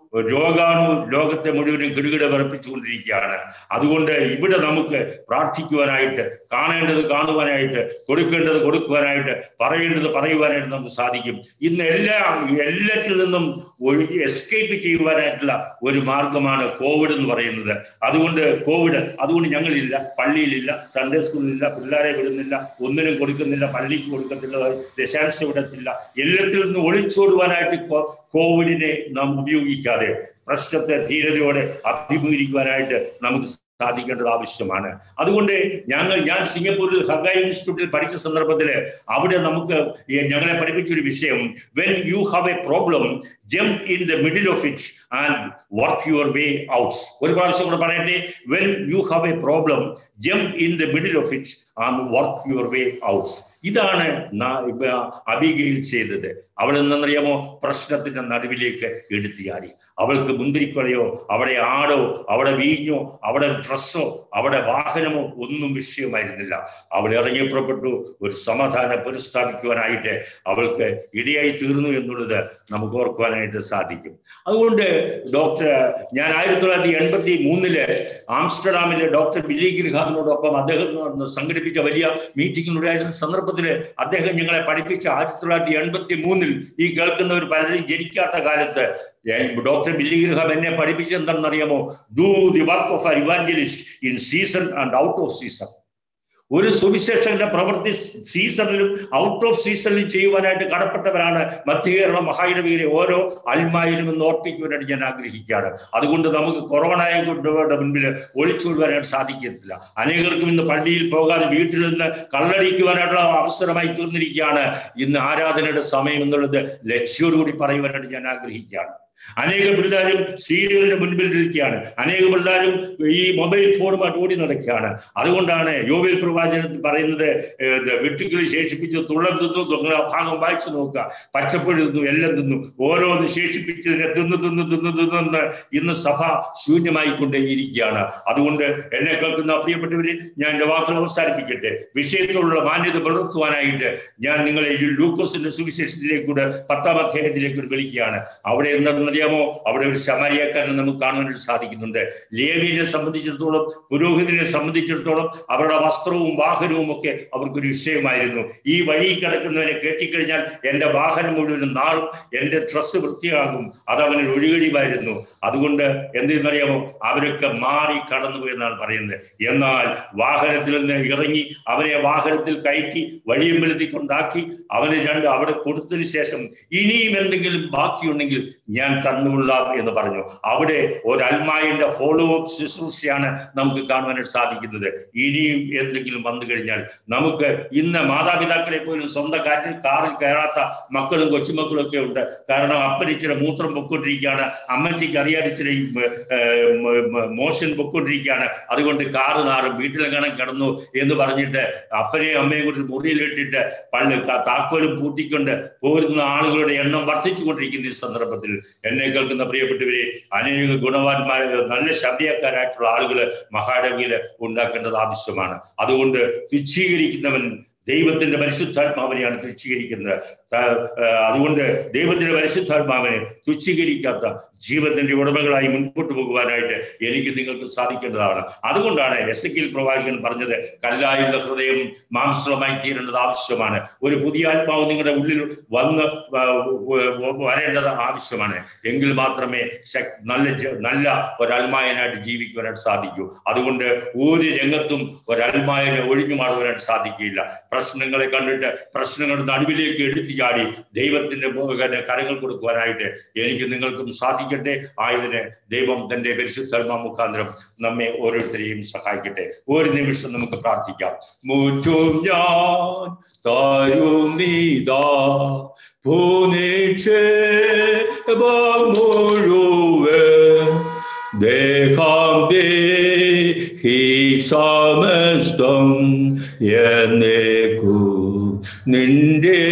രോഗാണു ലോകത്തെ മുഴുവനും കിടുകിട വിറപ്പിച്ചുകൊണ്ടിരിക്കുകയാണ് അതുകൊണ്ട് ഇവിടെ നമുക്ക് പ്രാർത്ഥിക്കുവാനായിട്ട് കാണേണ്ടത് കാണുവാനായിട്ട് കൊടുക്കേണ്ടത് കൊടുക്കുവാനായിട്ട് പറയേണ്ടത് പറയുവാനായിട്ട് നമുക്ക് സാധിക്കും ഇന്ന് എല്ലാ എല്ലാറ്റിൽ നിന്നും എസ്കേപ്പ് ചെയ്യുവാനായിട്ടുള്ള ഒരു മാർഗമാണ് കോവിഡ് എന്ന് പറയുന്നത് അതുകൊണ്ട് കോവിഡ് അതുകൊണ്ട് ഞങ്ങളില്ല പള്ളിയിലില്ല സൺഡേ സ്കൂളിലില്ല പിള്ളേരെ വിടുന്നില്ല ഒന്നിനും കൊടുക്കുന്നില്ല പള്ളിക്ക് കൊടുക്കത്തില്ല ദശാംശം വിടത്തില്ല എല്ലാത്തിൽ നിന്നും ഒളിച്ചോടുവാനായിട്ട് കോ- കോവിഡിനെ നാം ഉപയോഗിക്കാതെ പ്രശ്നത്തെ ധീരതയോടെ അഭിമുഖീകരിക്കുവാനായിട്ട് നമുക്ക് സാധിക്കേണ്ടത് ആവശ്യമാണ് അതുകൊണ്ട് ഞങ്ങൾ ഞാൻ സിംഗപ്പൂരിൽ ഹഗായ് ഇൻസ്റ്റിറ്റ്യൂട്ടിൽ പഠിച്ച സന്ദർഭത്തിൽ അവിടെ നമുക്ക് ഈ ഞങ്ങളെ പഠിപ്പിച്ച ഒരു വിഷയം when you have a problem jump in the middle of it and work your way out ഒരു പ്രാവശ്യം കൂടെ പറയട്ടെ when you have a problem jump in the middle of it and work your way out ഇതാണ് നാ- ഇപ്പ അബിഗയിൽ ചെയ്തത് അവൾ എന്നറിയാമോ പ്രശ്നത്തിന്റെ നടുവിലേക്ക് എടുത്തിയാടി അവൾക്ക് മുന്തിരിക്കൊലയോ അവിടെ ആടോ അവിടെ വീഞ്ഞോ അവിടെ ഡ്രസ്സോ അവിടെ വാഹനമോ ഒന്നും വിഷയമായിരുന്നില്ല അവൾ ഇറങ്ങി പുറപ്പെട്ടു ഒരു സമാധാനം പുനഃസ്ഥാപിക്കുവാനായിട്ട് അവൾക്ക് ഇടയായി തീർന്നു എന്നുള്ളത് നമുക്ക് ഓർക്കുവാനായിട്ട് സാധിക്കും അതുകൊണ്ട് ഡോക്ടർ ഞാൻ ആയിരത്തി തൊള്ളായിരത്തി എൺപത്തി മൂന്നില് ആംസ്റ്റർഡാമിലെ ഡോക്ടർ ബില്ലി ഗിർഹാമിനോടൊപ്പം അദ്ദേഹം സംഘടിപ്പിച്ച വലിയ മീറ്റിംഗിലുണ്ടായിരുന്ന സന്ദർഭത്തില് അദ്ദേഹം ഞങ്ങളെ പഠിപ്പിച്ച ആയിരത്തി തൊള്ളായിരത്തി എൺപത്തി മൂന്നിൽ ഈ കേൾക്കുന്നവർ പലരും ജനിക്കാത്ത കാലത്ത് ഡോക്ടർ ബില്ലി ഗിർഹാം എന്നെ പഠിപ്പിച്ചത് എന്താണെന്നറിയാമോ do the work of evangelist in season and out of season ഒരു സുവിശേഷന്റെ പ്രവൃത്തി സീസണിലും ഔട്ട് ഓഫ് സീസണിലും ചെയ്യുവാനായിട്ട് കടപ്പെട്ടവരാണ് മധ്യകേരള മഹായിടവിയിലെ ഓരോ അൽമായിലും എന്ന് ഓർപ്പിക്കുവാനായിട്ട് ഞാൻ ആഗ്രഹിക്കുകയാണ് അതുകൊണ്ട് നമുക്ക് കൊറോണയെ കൊണ്ടുപോയുടെ മുൻപിൽ ഒളിച്ചുകൊള്ളുവാനായിട്ട് സാധിക്കത്തില്ല അനേകർക്കും ഇന്ന് പള്ളിയിൽ പോകാതെ വീട്ടിൽ നിന്ന് കള്ളടിക്കുവാനായിട്ടുള്ള അവസരമായി തീർന്നിരിക്കുകയാണ് ഇന്ന് ആരാധനയുടെ സമയം എന്നുള്ളത് ലക്ഷ്യോടുകൂടി പറയുവാനായിട്ട് ഞാൻ ആഗ്രഹിക്കുകയാണ് അനേക പിള്ളേരും സീരിയലിന്റെ മുൻപിൽ ഇരിക്കുകയാണ് അനേക പിള്ളേരും ഈ മൊബൈൽ ഫോണുമായിട്ട് ഓടി നടക്കുകയാണ് അതുകൊണ്ടാണ് യോബിൽ പ്രവാചനത്തിൽ പറയുന്നത് ഏർ, ഇത് വെട്ടുക്കിളി ശേഷിപ്പിച്ച് തുള്ളം തിന്നു നിങ്ങൾ ആ ഭാഗം വായിച്ചു നോക്കുക പച്ചപ്പഴി തിന്നു എല്ലാം തിന്നു ഓരോന്ന് ശേഷിപ്പിച്ചതിനെ തിന്നു തിന്നു തിന്നു തിന്നു ഇന്ന് സഭ ശൂന്യമായിക്കൊണ്ടേയിരിക്കുകയാണ് അതുകൊണ്ട് എന്നെ കേൾക്കുന്ന പ്രിയപ്പെട്ടവര് ഞാൻ എന്റെ വാക്കുകൾ അവസാനിപ്പിക്കട്ടെ വിഷയത്തോടുള്ള മാന്യത പുലർത്തുവാനായിട്ട് ഞാൻ നിങ്ങളെ ഈ ലൂക്കോസിന്റെ സുവിശേഷത്തിലേക്ക് കൂടെ പത്താം അധ്യായത്തിലേക്ക് കൂടെ വിളിക്കുകയാണ് അവിടെ എന്താണെന്നറിയാമോ അവിടെ ഒരു ശമാരിയക്കാരനെ നമുക്ക് കാണുവാനായിട്ട് സാധിക്കുന്നുണ്ട് ലേവിയെ സംബന്ധിച്ചിടത്തോളം പുരോഹിതനെ സംബന്ധിച്ചിടത്തോളം അവരുടെ വസ്ത്രവും വാഹനവും ഒക്കെ അവർക്കൊരു വിഷയമായിരുന്നു ഈ വഴി കിടക്കുന്നവനെ കെട്ടിക്കഴിഞ്ഞാൽ എന്റെ വാഹനം മുഴുവനും നാളും എന്റെ ഡ്രസ്സ് വൃത്തിയാകും അത് അവന് ഒഴികഴിവായിരുന്നു അതുകൊണ്ട് എന്തെന്നറിയാമോ അവരൊക്കെ മാറി കടന്നുപോയി എന്നാണ് പറയുന്നത് എന്നാൽ വാഹനത്തിൽ നിന്ന് ഇറങ്ങി അവനെ വാഹനത്തിൽ കയറ്റി വഴിയമ്പലത്തിൽ കൊണ്ടാക്കി അവന് രണ്ട് അവിടെ കൊടുത്തതിന് ശേഷം ഇനിയും എന്തെങ്കിലും ബാക്കിയുണ്ടെങ്കിൽ ഞാൻ തന്നുകൊള്ളാം എന്ന് പറഞ്ഞു അവിടെ ഒരു അൽമായിന്റെ ഫോളോ അപ്പ് ശുശ്രൂഷയാണ് നമുക്ക് കാണുവാനായിട്ട് സാധിക്കുന്നത് ഇനിയും എന്തെങ്കിലും വന്നു കഴിഞ്ഞാൽ നമുക്ക് ഇന്ന് മാതാപിതാക്കളെ പോലും സ്വന്തം കാറ്റിൽ കാറിൽ കയറാത്ത മക്കളും കൊച്ചുമക്കളും ഒക്കെ ഉണ്ട് കാരണം അപ്പനിച്ചിരി മൂത്രം പൊക്കൊണ്ടിരിക്കുകയാണ് അമ്മച്ചിക്ക് അറിയാതെ ഇച്ചിരി മോഷൻ പൊക്കൊണ്ടിരിക്കുകയാണ് അതുകൊണ്ട് കാറ് നാറും വീട്ടിലെങ്ങാനും കിടന്നു എന്ന് പറഞ്ഞിട്ട് അപ്പനെയും അമ്മയും കൂടി മുറിയിലിട്ടിട്ട് പള്ളി ക- താക്കോലും പൂട്ടിക്കൊണ്ട് പോരുന്ന ആളുകളുടെ എണ്ണം വർദ്ധിച്ചു കൊണ്ടിരിക്കുന്ന ഈ സന്ദർഭത്തിൽ എന്നെ കേൾക്കുന്ന പ്രിയപ്പെട്ടവരെ അനേക ഗുണവാന്മാർ നല്ല ശബ്ദക്കാരായിട്ടുള്ള ആളുകൾ മഹാഡവിയിൽ ഉണ്ടാക്കേണ്ടത് ആവശ്യമാണ് അതുകൊണ്ട് തുച്ഛീകരിക്കുന്നവൻ ദൈവത്തിന്റെ പരിശുദ്ധാത്മാവിനെയാണ് തുച്ഛീകരിക്കുന്നത് ത- ആ, അതുകൊണ്ട് ദൈവത്തിന്റെ പരിശുദ്ധാത്മാവിനെ തുച്ഛീകരിക്കാത്ത ജീവത്തിന്റെ ഉടമകളായി മുൻപോട്ട് പോകുവാനായിട്ട് എനിക്ക് നിങ്ങൾക്ക് സാധിക്കേണ്ടതാണ് അതുകൊണ്ടാണ് എസ് എ പ്രവാചകൻ പറഞ്ഞത് കല്ലായുള്ള ഹൃദയം മാംസമായി തീരേണ്ടത് ആവശ്യമാണ് ഒരു പുതിയ ആത്മാവ് നിങ്ങളുടെ ഉള്ളിൽ വന്ന് വ- വ- വരേണ്ടത് ആവശ്യമാണ് എങ്കിൽ മാത്രമേ ശക്- നല്ല ജ- നല്ല ഒരൽമായനായിട്ട് ജീവിക്കുവാനായിട്ട് സാധിക്കൂ അതുകൊണ്ട് ഒരു രംഗത്തും ഒരൽമായനെ ഒഴിഞ്ഞു മാറുവാനായിട്ട് സാധിക്കില്ല പ്രശ്നങ്ങളെ കണ്ടിട്ട് പ്രശ്നങ്ങളുടെ നടുവിലേക്ക് എടുത്തു ചാടി ദൈവത്തിന്റെ മു- പിന്നെ കരങ്ങൾ കൊടുക്കുവാനായിട്ട് എനിക്ക് നിങ്ങൾക്കും സാധിക്കട്ടെ ആയതിന് ദൈവം തന്റെ പരിശുദ്ധാത്മാ മുഖാന്തരം നമ്മെ ഓരോരുത്തരെയും സഹായിക്കട്ടെ ഒരു നിമിഷം നമുക്ക് പ്രാർത്ഥിക്കാം മുറ്റും ഞാൻ താരുന്നീതാ ഭൂനിക്ഷേപം മുഴുവൻ ദേഹാം ദേഹി സമസ്തം എന്നേക്കു നിന്റെ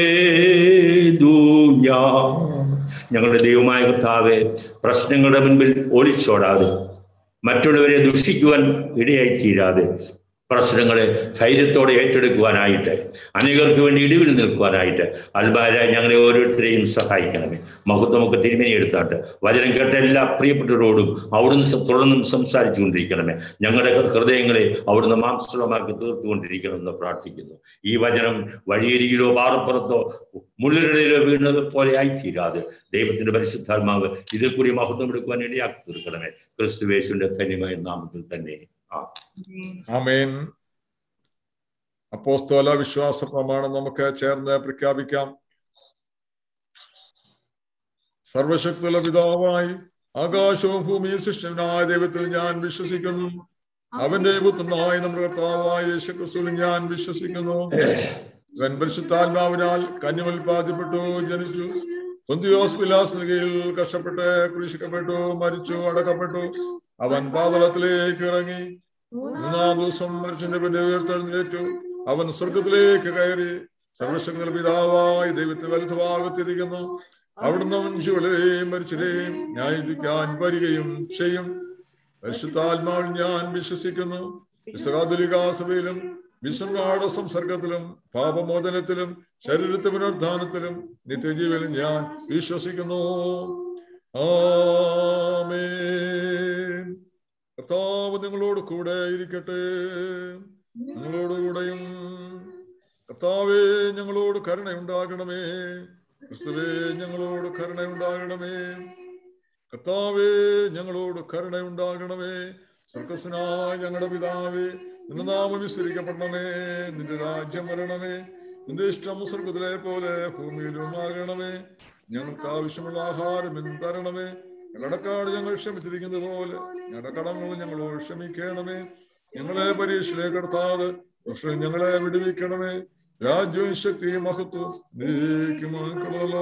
ഞാൻ ഞങ്ങളുടെ ദൈവമായ കർത്താവെ പ്രശ്നങ്ങളുടെ മുൻപിൽ ഒളിച്ചോടാതെ മറ്റുള്ളവരെ ദുഷിക്കുവാൻ ഇടയായി തീരാതെ പ്രശ്നങ്ങളെ ധൈര്യത്തോടെ ഏറ്റെടുക്കുവാനായിട്ട് അനേകർക്ക് വേണ്ടി ഇടിവിൽ നിൽക്കുവാനായിട്ട് അൽബാര ഞങ്ങളെ ഓരോരുത്തരെയും സഹായിക്കണമേ മഹത്വം നമുക്ക് തിരുമേനി എടുത്താട്ട് വചനം കേട്ട എല്ലാ പ്രിയപ്പെട്ടവരോടും അവിടുന്ന് സം- തുടർന്നും സംസാരിച്ചു കൊണ്ടിരിക്കണമേ ഞങ്ങളുടെ ഹൃദയങ്ങളെ അവിടുന്ന് മാംസമാക്കി തീർത്തുകൊണ്ടിരിക്കണമെന്ന് പ്രാർത്ഥിക്കുന്നു ഈ വചനം വഴിയരിയിലോ പാറപ്പുറത്തോ മുള്ളിനിടയിലോ വീണത് പോലെ ആയിത്തീരാതെ ദൈവത്തിന്റെ പരിശുദ്ധാത്മാവ് ഇതിൽ കൂടി മഹത്വം എടുക്കുവാൻ ഇടയാക്കി തീർക്കണമേ ക്രിസ്തുവേശുവിന്റെ ധന്യമായ നാമത്തിൽ തന്നെ ആ ആമേൻ അപ്പോസ്തോല വിശ്വാസ പ്രമാണം നമുക്ക് ചേർന്ന് പ്രഖ്യാപിക്കാം സർവശക്തിയുള്ള പിതാവായി ആകാശവും ഭൂമിയും സൃഷ്ടനായ ദൈവത്തിൽ ഞാൻ വിശ്വസിക്കുന്നു അവന്റെ പുത്രനായ നമ്മുടെ കർത്താവായ യേശു ക്രിസ്തുവിൽ ഞാൻ വിശ്വസിക്കുന്നു അവൻ പരിശുദ്ധാത്മാവിനാൽ കന്യമുൽപാദിപ്പെട്ടു ജനിച്ചു പൊന്തിയോസ് വിലാസിന് കീഴിൽ കഷ്ടപ്പെട്ട് കുരിശിക്കപ്പെട്ടു മരിച്ചു അടക്കപ്പെട്ടു അവൻ പാതളത്തിലേക്ക് ഇറങ്ങി മൂന്നാം ദിവസം മനുഷ്യന്റെ പിന്നെ ഉയർത്തെഴുന്നേറ്റു അവൻ സ്വർഗത്തിലേക്ക് കയറി സർവശക്തി പിതാവായി ദൈവത്തെ വലതുഭാഗത്തിരിക്കുന്നു അവിടുന്ന് മനുഷ്യവളരെയും മരിച്ചരെയും ന്യായീകരിക്കാൻ വരികയും ചെയ്യും പരിശുദ്ധാത്മാവിൽ ഞാൻ വിശ്വസിക്കുന്നു സഭയിലും വിസംഗാട സംസർഗത്തിലും പാപമോചനത്തിലും ശരീരത്തെ പുനരുദ്ധാനത്തിലും നിത്യജീവനിലും ഞാൻ വിശ്വസിക്കുന്നു ആമേൻ കർത്താവ് നിങ്ങളോട് കൂടെ ഇരിക്കട്ടെ നിങ്ങളോട് കൂടെയും കർത്താവേ ഞങ്ങളോട് കരുണയുണ്ടാകണമേ ക്രിസ്തുവേ ഞങ്ങളോട് കരുണയുണ്ടാകണമേ കർത്താവേ ഞങ്ങളോട് കരുണയുണ്ടാകണമേ സ്വർഗസ്നായ ഞങ്ങളുടെ പിതാവേ നിന്റെ നാമം വിസ്തരിക്കപ്പെടണമേ നിന്റെ രാജ്യം വരണമേ നിന്റെ ഇഷ്ടം സ്വർഗത്തിലെ പോലെ ഭൂമിയിലും ആകണമേ ഞങ്ങൾക്ക് ആവശ്യമുള്ള ആഹാരം ഇന്ന് തരണമേ കടക്കാട് ഞങ്ങൾ ക്ഷമിച്ചിരിക്കുന്നത് പോലെ ഞങ്ങളുടെ കടങ്ങൾ ഞങ്ങളോട് ക്ഷമിക്കണമേ ഞങ്ങളെ പരീക്ഷയിലേക്ക് കടത്താതെ പക്ഷേ ഞങ്ങളെ വിടുവിക്കണമേ രാജ്യവും ശക്തിയും മഹത്വം നീക്കുമാക്കണമല്ലോ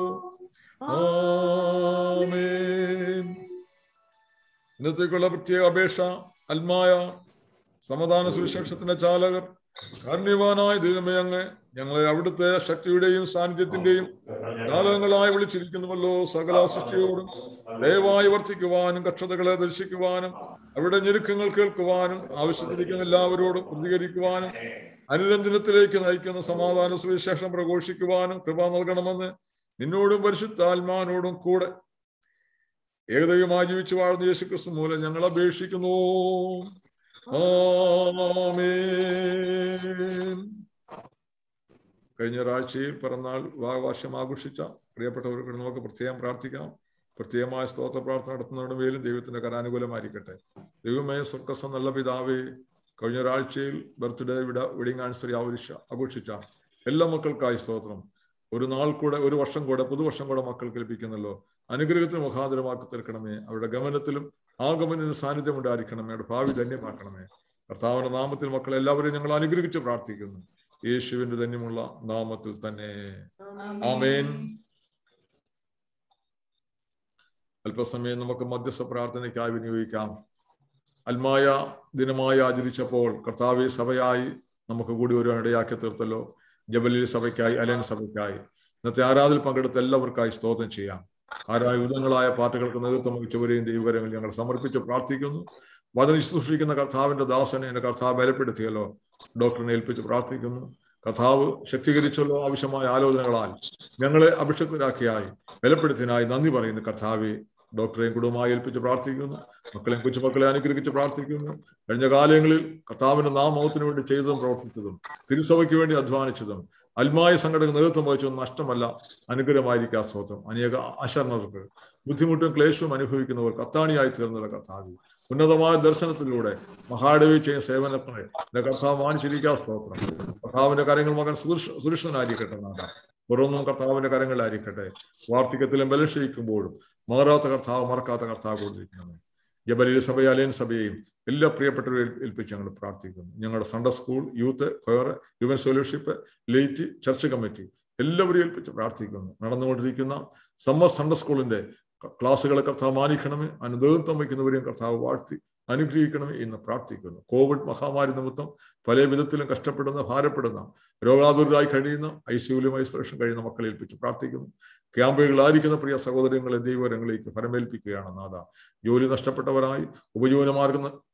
ആമേൻ ഇന്നത്തേക്കുള്ള പ്രത്യേക അപേക്ഷ അൽമായ സമാധാന സുവിശേഷത്തിന്റെ ചാലകർ കാരുണ്യവാനായ ദൈവമേ അങ്ങ് ഞങ്ങളെ അവിടുത്തെ ശക്തിയുടെയും സാന്നിധ്യത്തിന്റെയും കാലങ്ങളായി വിളിച്ചിരിക്കുന്നുവല്ലോ സകല സൃഷ്ടിയോടും ദയവായി വർത്തിക്കുവാനും കക്ഷതകളെ ദർശിക്കുവാനും അവരുടെ ഞെരുക്കങ്ങൾ കേൾക്കുവാനും ആവശ്യത്തിരിക്കുന്ന എല്ലാവരോടും പ്രതികരിക്കുവാനും അനുരഞ്ജനത്തിലേക്ക് നയിക്കുന്ന സമാധാന സുവിശേഷം പ്രഘോഷിക്കുവാനും കൃപ നൽകണമെന്ന് നിന്നോടും പരിശുദ്ധാത്മാവിനോടും കൂടെ ഏകദൈവമായി ജീവിച്ചു വാഴുന്ന യേശുക്രിസ്തു മൂലം ഞങ്ങൾ അപേക്ഷിക്കുന്നു ആമേൻ കഴിഞ്ഞ ഒരാഴ്ചയിൽ പിറന്നാൾ വിവാഹവാർഷം ആഘോഷിച്ച പ്രിയപ്പെട്ടവർക്ക് നമുക്ക് പ്രത്യേകം പ്രാർത്ഥിക്കാം പ്രത്യേകമായ സ്തോത്ര പ്രാർത്ഥന നടത്തുന്നവരുടെ മേലും ദൈവത്തിന്റെ കരാനുകൂലമായിരിക്കട്ടെ ദൈവമേ സ്വർഗസ്വ നല്ല പിതാവേ കഴിഞ്ഞ ഒരാഴ്ചയിൽ ബർത്ത്ഡേ വിട വെഡിങ് ആനിവേഴ്സറി ആവശ്യ ആഘോഷിച്ച എല്ലാ മക്കൾക്കായി സ്തോത്രം ഒരു നാൾ കൂടെ ഒരു വർഷം കൂടെ പുതുവർഷം കൂടെ മക്കൾക്ക് ലഭിക്കുന്നല്ലോ അനുഗ്രഹത്തിന് മുഖാന്തരമാക്കി തീർക്കണമേ അവരുടെ ഗമനത്തിലും ആഗമനത്തിന് സാന്നിധ്യം ഉണ്ടായിരിക്കണമേ അവരുടെ ഭാവി ധന്യമാക്കണമേ കർത്താവിന്റെ നാമത്തിൽ മക്കളെ എല്ലാവരെയും ഞങ്ങൾ അനുഗ്രഹിച്ച് പ്രാർത്ഥിക്കുന്നു യേശുവിന്റെ ധന്യമുള്ള നാമത്തിൽ തന്നെ ആമേൻ അല്പസമയം നമുക്ക് മധ്യസ്ഥ പ്രാർത്ഥനയ്ക്കായി വിനിയോഗിക്കാം അൽമായ ദിനമായി ആചരിച്ചപ്പോൾ കർത്താവെ സഭയായി നമുക്ക് കൂടി ഒരു ഇടയാക്കി തീർത്തല്ലോ ജബലിൽ സഭയ്ക്കായി അലൻ സഭയ്ക്കായി ഇന്നത്തെ ആരാധന പങ്കെടുത്ത എല്ലാവർക്കായി സ്തോത്രം ചെയ്യാം ആരായുധങ്ങളായ പാർട്ടികൾക്ക് നേതൃത്വം വഹിച്ചവരെയും ദൈവകരങ്ങൾ ഞങ്ങൾ സമർപ്പിച്ച് പ്രാർത്ഥിക്കുന്നു വചന ശുശ്രൂഷിക്കുന്ന കർത്താവിന്റെ ദാസനെ എന്റെ കർത്താവ് ബലപ്പെടുത്തിയല്ലോ ഡോക്ടറിനെ ഏൽപ്പിച്ച് പ്രാർത്ഥിക്കുന്നു കർത്താവ് ശക്തീകരിച്ചല്ലോ ആവശ്യമായ ആലോചനകളാൽ ഞങ്ങളെ അഭിഷക്തരാക്കിയായി ബലപ്പെടുത്തിനായി നന്ദി പറയുന്നു കർത്താവെ ഡോക്ടറെയും കുടുംബമായി ഏൽപ്പിച്ച് പ്രാർത്ഥിക്കുന്നു മക്കളെയും കൊച്ചുമക്കളെ അനുഗ്രഹിച്ച് പ്രാർത്ഥിക്കുന്നു കഴിഞ്ഞ കാലങ്ങളിൽ കർത്താവിന്റെ നാമത്തിന് വേണ്ടി ചെയ്തതും പ്രവർത്തിച്ചതും തിരുസഭയ്ക്ക് വേണ്ടി അധ്വാനിച്ചതും അൽമായ സംഘടന നേതൃത്വം വഹിച്ചതും നഷ്ടമല്ല അനുഗ്രഹമായിരിക്കും സ്തോത്രം അനേക അശരണർക്ക് ബുദ്ധിമുട്ടും ക്ലേശവും അനുഭവിക്കുന്നവർക്ക് അത്താണിയായി തീർന്നുള്ള കർത്താവ് ഉന്നതമായ ദർശനത്തിലൂടെ മഹാദേവി ചെയ്യുന്ന സേവനങ്ങളെ എന്റെ കർത്താവ് മാനിച്ചിരിക്കാൻ സ്തോത്രം കർത്താവിന്റെ കാര്യങ്ങൾ മകൻ സുരക്ഷ സുരക്ഷിതനായിരിക്കട്ടെ നാഥ തുറന്നും കർത്താവിന്റെ കരങ്ങളിലായിരിക്കട്ടെ വാർദ്ധക്യത്തിലും ബലക്ഷയിക്കുമ്പോഴും മാറാത്ത കർത്താവ് മറക്കാത്ത കർത്താവ് കൊടുത്തിരിക്കണമേ ജബലി സഭയെ അലയൻ സഭയെയും എല്ലാ പ്രിയപ്പെട്ടവരെ ഏൽപ്പിച്ച് ഞങ്ങൾ പ്രാർത്ഥിക്കുന്നു ഞങ്ങളുടെ സൺഡേ സ്കൂൾ യൂത്ത് കൊയർ യുവൻ സൊല്യൂഷിപ്പ് ലേറ്റ് ചർച്ച് കമ്മിറ്റി എല്ലാവരെയും ഏൽപ്പിച്ച് പ്രാർത്ഥിക്കുന്നു നടന്നുകൊണ്ടിരിക്കുന്ന സമ്മർ സൺഡേ സ്കൂളിന്റെ ക്ലാസ്സുകളെ കർത്താവ് മാനിക്കണമേ അതിന് നേതൃത്വം വയ്ക്കുന്നവരെയും കർത്താവ് വാഴ്ത്തി അനുഗ്രഹിക്കണമേ എന്ന് പ്രാർത്ഥിക്കുന്നു കോവിഡ് മഹാമാരി നിമിത്തം പല വിധത്തിലും കഷ്ടപ്പെടുന്ന ഭാരപ്പെടുന്ന രോഗാതുരായി കഴിയുന്ന ഐ സിയുലും ഐസൊലേഷൻ കഴിയുന്ന മക്കളെ ഏൽപ്പിച്ച് പ്രാർത്ഥിക്കുന്നു ക്യാമ്പുകളായിരിക്കുന്ന പ്രിയ സഹോദരങ്ങളെ ദൈവരങ്ങളിലേക്ക് ഫലമേൽപ്പിക്കുകയാണ് നാഥ ജോലി നഷ്ടപ്പെട്ടവരായി ഉപജീവനമാർഗം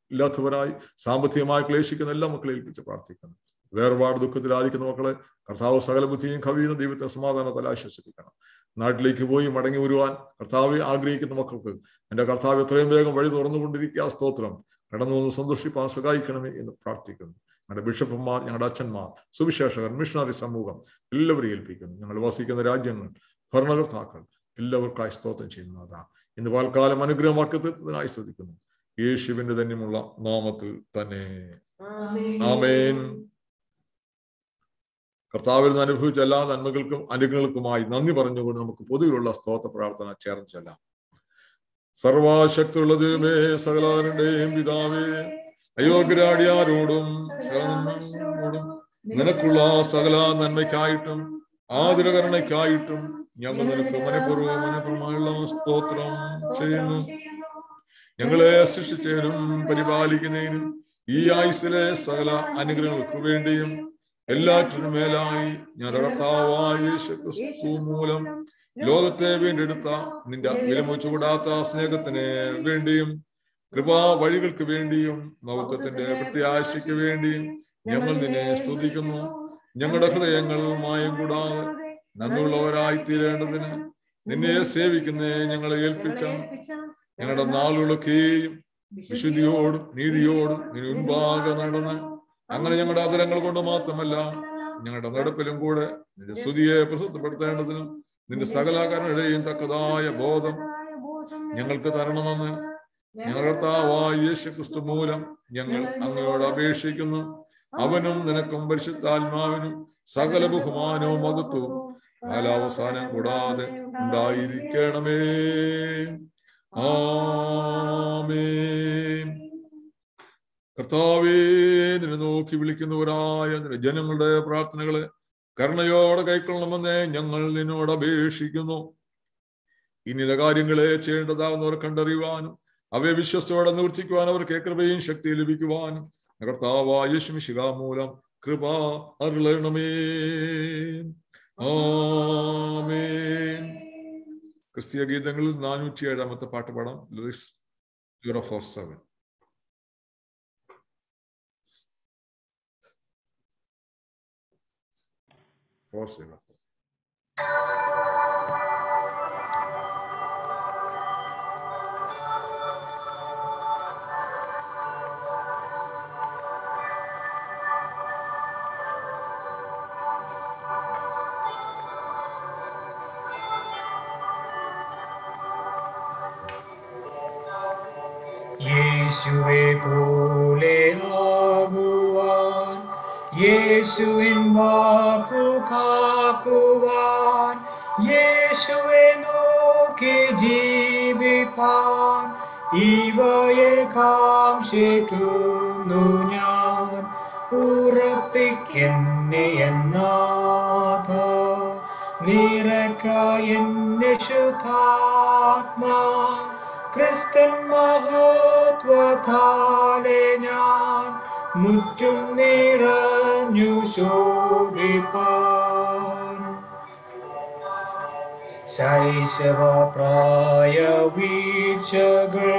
ഇല്ലാത്തവരായി സാമ്പത്തികമായി ക്ലേശിക്കുന്ന എല്ലാ മക്കളെ ഏൽപ്പിച്ച് പ്രാർത്ഥിക്കുന്നു വേർപാട് ദുഃഖത്തിലായിരിക്കുന്ന മക്കളെ കർത്താവ് സകല ബുദ്ധിയും കവിയുന്ന ദൈവത്തെ സമാധാനത്തിൽ ആശ്വസിപ്പിക്കണം നാട്ടിലേക്ക് പോയി മടങ്ങി വരുവാൻ കർത്താവ് ആഗ്രഹിക്കുന്ന മക്കൾക്ക് എൻ്റെ കർത്താവ് എത്രയും വേഗം വഴി തുറന്നുകൊണ്ടിരിക്കുക സ്തോത്രം കടന്നു വന്ന് സന്തോഷിപ്പാൻ സഹായിക്കണമേ എന്ന് പ്രാർത്ഥിക്കുന്നു ഞങ്ങളുടെ ബിഷപ്പന്മാർ ഞങ്ങളുടെ അച്ഛന്മാർ സുവിശേഷകർ മിഷണറി സമൂഹം എല്ലാവരെയും ഏൽപ്പിക്കുന്നു ഞങ്ങൾ വസിക്കുന്ന രാജ്യങ്ങൾ ഭരണകർത്താക്കൾ എല്ലാവർക്കായി സ്തോത്രം ചെയ്യുന്നതാണ് ഇന്ന് പാൽക്കാലം അനുഗ്രഹമാക്കത്തിനായി സ്തുതിക്കുന്നു യേശുവിന്റെ തന്നെയുള്ള നാമത്തിൽ തന്നെ ആമേൻ കർത്താവിൽ നിന്ന് അനുഭവിച്ച എല്ലാ നന്മകൾക്കും അനുഗ്രഹങ്ങൾക്കുമായി നന്ദി പറഞ്ഞുകൊണ്ട് നമുക്ക് പൊതുവിലുള്ള സ്തോത്ര പ്രാർത്ഥന ചേർന്ന് ചെല്ലാം സർവാശക്തിയുള്ള ദൈവമേ സകലരുടെയും പിതാവേ അയോഗ്യരാടിയാരോടും സകലനന്മയോടും നിനക്കുള്ള സകല നന്മയ്ക്കായിട്ടും ആതിരകരണയ്ക്കായിട്ടും ഞങ്ങൾ നിനക്ക് മനഃപൂർവ്വം മനഃപൂർവ്വമായുള്ള സ്തോത്രം ചെയ്യുന്നു ഞങ്ങളെ സൃഷ്ടിച്ചതിനും പരിപാലിക്കുന്നതിനും ഈ ആയുസിലെ സകല അനുഗ്രഹങ്ങൾക്ക് വേണ്ടിയും എല്ലാറ്റിനും മേലായി ഞാൻ കർത്താവായ യേശു ക്രിസ്തു മൂലം ലോകത്തെ വീണ്ടെടുത്ത നിന്റെ വിലമുച്ചുകൂടാത്ത സ്നേഹത്തിന് വേണ്ടിയും കൃപാ വഴികൾക്ക് വേണ്ടിയും മഹത്വത്തിന്റെ പ്രത്യാശയ്ക്ക് വേണ്ടിയും ഞങ്ങൾ നിന്നെ സ്തുതിക്കുന്നു ഞങ്ങളുടെ ഹൃദയങ്ങൾ മായം കൂടാതെ നന്ദിയുള്ളവരായി തീരേണ്ടതിന് നിന്നെ സേവിക്കുന്ന ഞങ്ങളെ ഏൽപ്പിച്ച ഞങ്ങളുടെ നാളുകളൊക്കെയും വിശുദ്ധിയോടും നീതിയോടും നിന് മുൻപാകെ നടന്ന് അങ്ങനെ ഞങ്ങളുടെ അതരങ്ങൾ കൊണ്ട് മാത്രമല്ല ഞങ്ങളുടെ നടപ്പിലും കൂടെ നിന്റെ സ്തുതിയെ പ്രസിദ്ധപ്പെടുത്തേണ്ടതിനും നിന്റെ സകല കരുണയുടെയും തക്കതായ ബോധം ഞങ്ങൾക്ക് തരണമെന്ന് ഞങ്ങളുടെ കർത്താവായ യേശു ക്രിസ്തു മൂലം ഞങ്ങൾ അങ്ങയോട് അപേക്ഷിക്കുന്നു അവനും നിനക്കും പരിശുദ്ധാത്മാവിനും സകല ബഹുമാനവും മഹത്വവും കാലാവസാനം കൂടാതെ ഉണ്ടായിരിക്കണമേ ആമേൻ കർത്താവേ നിന്നെ നോക്കി വിളിക്കുന്നവരായ നിന്റെ ജനങ്ങളുടെ പ്രാർത്ഥനകളെ കരുണയോടെ കൈക്കൊള്ളണമെന്ന് ഞങ്ങൾ നിന്നോട് അപേക്ഷിക്കുന്നു ഇനിയുടെ കാര്യങ്ങളെ ചെയ്യേണ്ടതാവുന്നവർ കണ്ടറിയുവാനും അവയെ വിശ്വസ്തയോടെ നിവർത്തിക്കുവാൻ അവർക്ക് കൃപയും ശക്തി ലഭിക്കുവാനും കർത്താവായ യേശുമിശിക മൂലം കൃപ അരുളണമേ ആമേൻ ക്രിസ്തീയ ഗീതങ്ങളിൽ നാനൂറ്റി ഏഴാമത്തെ പാട്ട് പാടാം lyrics zero four seven four zero യേശുവെ പോലെ ആകുവാൻ യേശുവിൻ വാക്കു കാക്കുവാൻ യേശുവെ നോക്കി ജീവിപ്പാൻ ഇവയെ കാംക്ഷിക്കുന്നു ഞാൻ ഉറപ്പിക്കെന്നെ എന്നാഥ നിറക്ക എന്നെ ശുദ്ധാത്മാ ക്രിസ്തൻ മഹത്വത്താലെ ഞാൻ മുറ്റും നിറഞ്ഞു ശോഭിപ്പാൻ ശൈശവ പ്രായ വീഴ്ചകൾ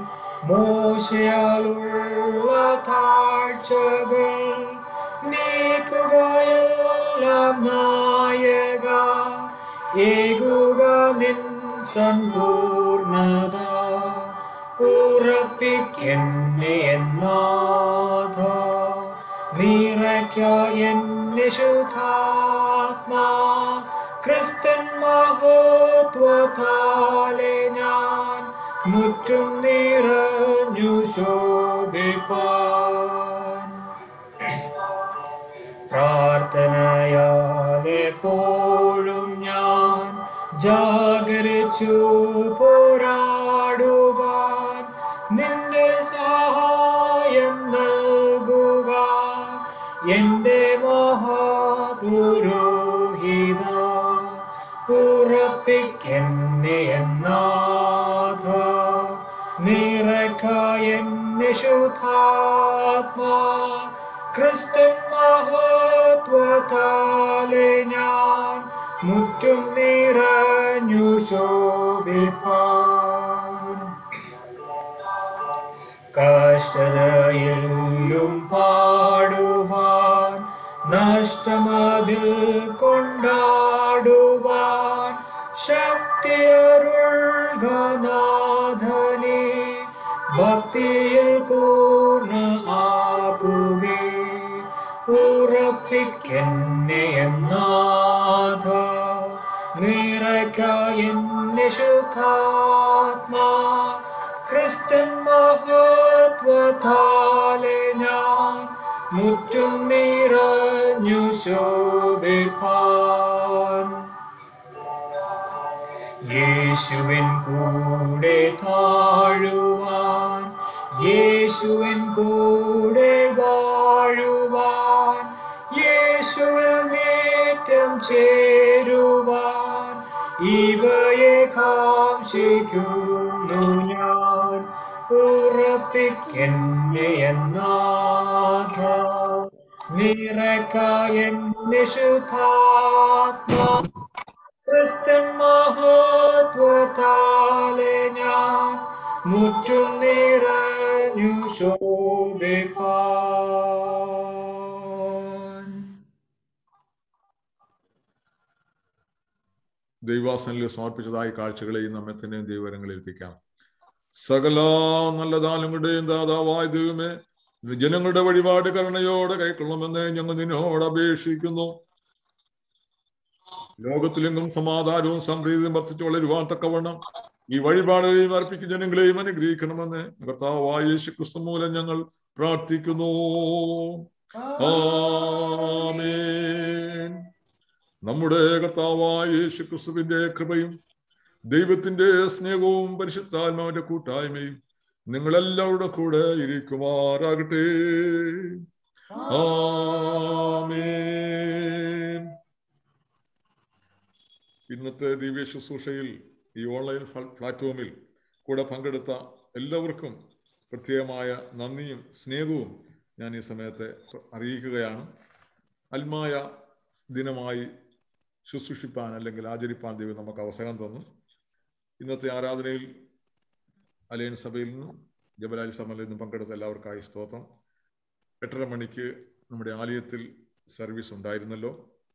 മോശയാലുള്ള താഴ്ചകൾ നീക്കുകയെല്ലാം നായക ഏകുക നിൻ സമ്പൂർണത ഉറപ്പിക്കെന്നെ എന്നാഥ നിറയ്ക്ക എന്നെ ശുദ്ധാത്മാ ക്രിസ്തൻ മഹത്വത്താലെ ഞാൻ മുറ്റും നിറഞ്ഞു ശോഭിപ്പാൻ പ്രാർത്ഥനയാലെപ്പോഴും ഞാൻ ജാഗരിച്ചു പോരാടുവാൻ നിന്റെ സഹായം നൽകുക എന്റെ മഹാപുരോഹിത ഉറപ്പിക്കെന്നെ എന്നാഥ നിറക്ക എന്നെ ശുദ്ധാത്മാ ക്രിസ്തൻ മഹത്വത്താലെ ഞാൻ മുറ്റും നിറഞ്ഞു ശോഭിപ്പാൻ കഷ്ടതയിലും പാടുവാൻ നഷ്ടമതിൽ കൊണ്ടാടുവാൻ ശക്തിയരുൾഗനാഥനെ ഭക്തിയിൽ പൂർണ്ണ ആകുകേ ഉറപ്പിക്കെന്നെ എന്നാഥ നിറയ്ക്ക എന്നെ ശുദ്ധാത്മാ ക്രിസ്ത്യൻ മഹത്വത്താലെ ഞാൻ മുറ്റും നിറഞ്ഞു ശോഭിപ്പാൻ യേശുവിൻ കൂടെ താഴുവാൻ യേശുവിൻ കൂടെ വാഴുവാൻ യേശുവിൽ നേറ്റം ചേരുവാൻ ഇവയെ കാംക്ഷിക്കുന്നു ഞാൻ ഉറപ്പിക്കെന്നെ എന്നാഥ നിറക്ക എന്നെ ശുദ്ധാത്മാ ക്രിസ്ത്യൻ മഹത്വത്താലെ ഞാൻ മുറ്റും നിറഞ്ഞു ശോഭിപ്പാൻ ദൈവാസനിൽ സമർപ്പിച്ചതായ കാഴ്ചകളെയും നമ്മെ തന്നെ ദൈവരങ്ങളിൽ ഏൽപ്പിക്കാം സകല നല്ലതാലുകളുടെയും ദാതാവായ ദൈവമേ ജനങ്ങളുടെ വഴിപാട് കരുണയോടെ കൈക്കൊള്ളണമെന്ന് ഞങ്ങൾ നിന്നോട് അപേക്ഷിക്കുന്നു ലോകത്തിലെങ്ങും സമാധാനവും സമൃദ്ധിയും വർദ്ധിച്ചു വളരുവാൻ തക്കവണ്ണം ഈ വഴിപാടുകളെയും അർപ്പിക്കുന്ന ജനങ്ങളെയും അനുഗ്രഹിക്കണമെന്ന് കർത്താവായ യേശു ക്രിസ്തു മൂലം ഞങ്ങൾ പ്രാർത്ഥിക്കുന്നു ആമേൻ നമ്മുടെ കർത്താവായ യേശു ക്രിസ്തുവിന്റെ കൃപയും ദൈവത്തിന്റെ സ്നേഹവും പരിശുദ്ധാത്മാവിന്റെ കൂട്ടായ്മയും നിങ്ങളെല്ലാവരുടെ കൂടെ ഇരിക്കുമാറാകട്ടെ ആമേൻ ഇന്നത്തെ ദിവ്യ ശുശ്രൂഷയിൽ ഈ ഓൺലൈൻ പ്ലാറ്റ്ഫോമിൽ കൂടെ പങ്കെടുത്ത എല്ലാവർക്കും പ്രത്യേകമായ നന്ദിയും സ്നേഹവും ഞാൻ ഈ സമയത്തെ അറിയിക്കുകയാണ് അൽമായ ദിനമായി ശുശ്രൂഷിപ്പാൻ അല്ലെങ്കിൽ ആചരിപ്പാൻ ദൈവം നമുക്ക് അവസരം തന്നു ഇന്നത്തെ ആരാധനയിൽ അലയൻ സഭയിൽ നിന്നും ജബലാലി സഭയിൽ നിന്നും പങ്കെടുത്ത എല്ലാവർക്കായി സ്തോത്രം എട്ടര മണിക്ക് നമ്മുടെ ആലയത്തിൽ സർവീസ് ഉണ്ടായിരുന്നല്ലോ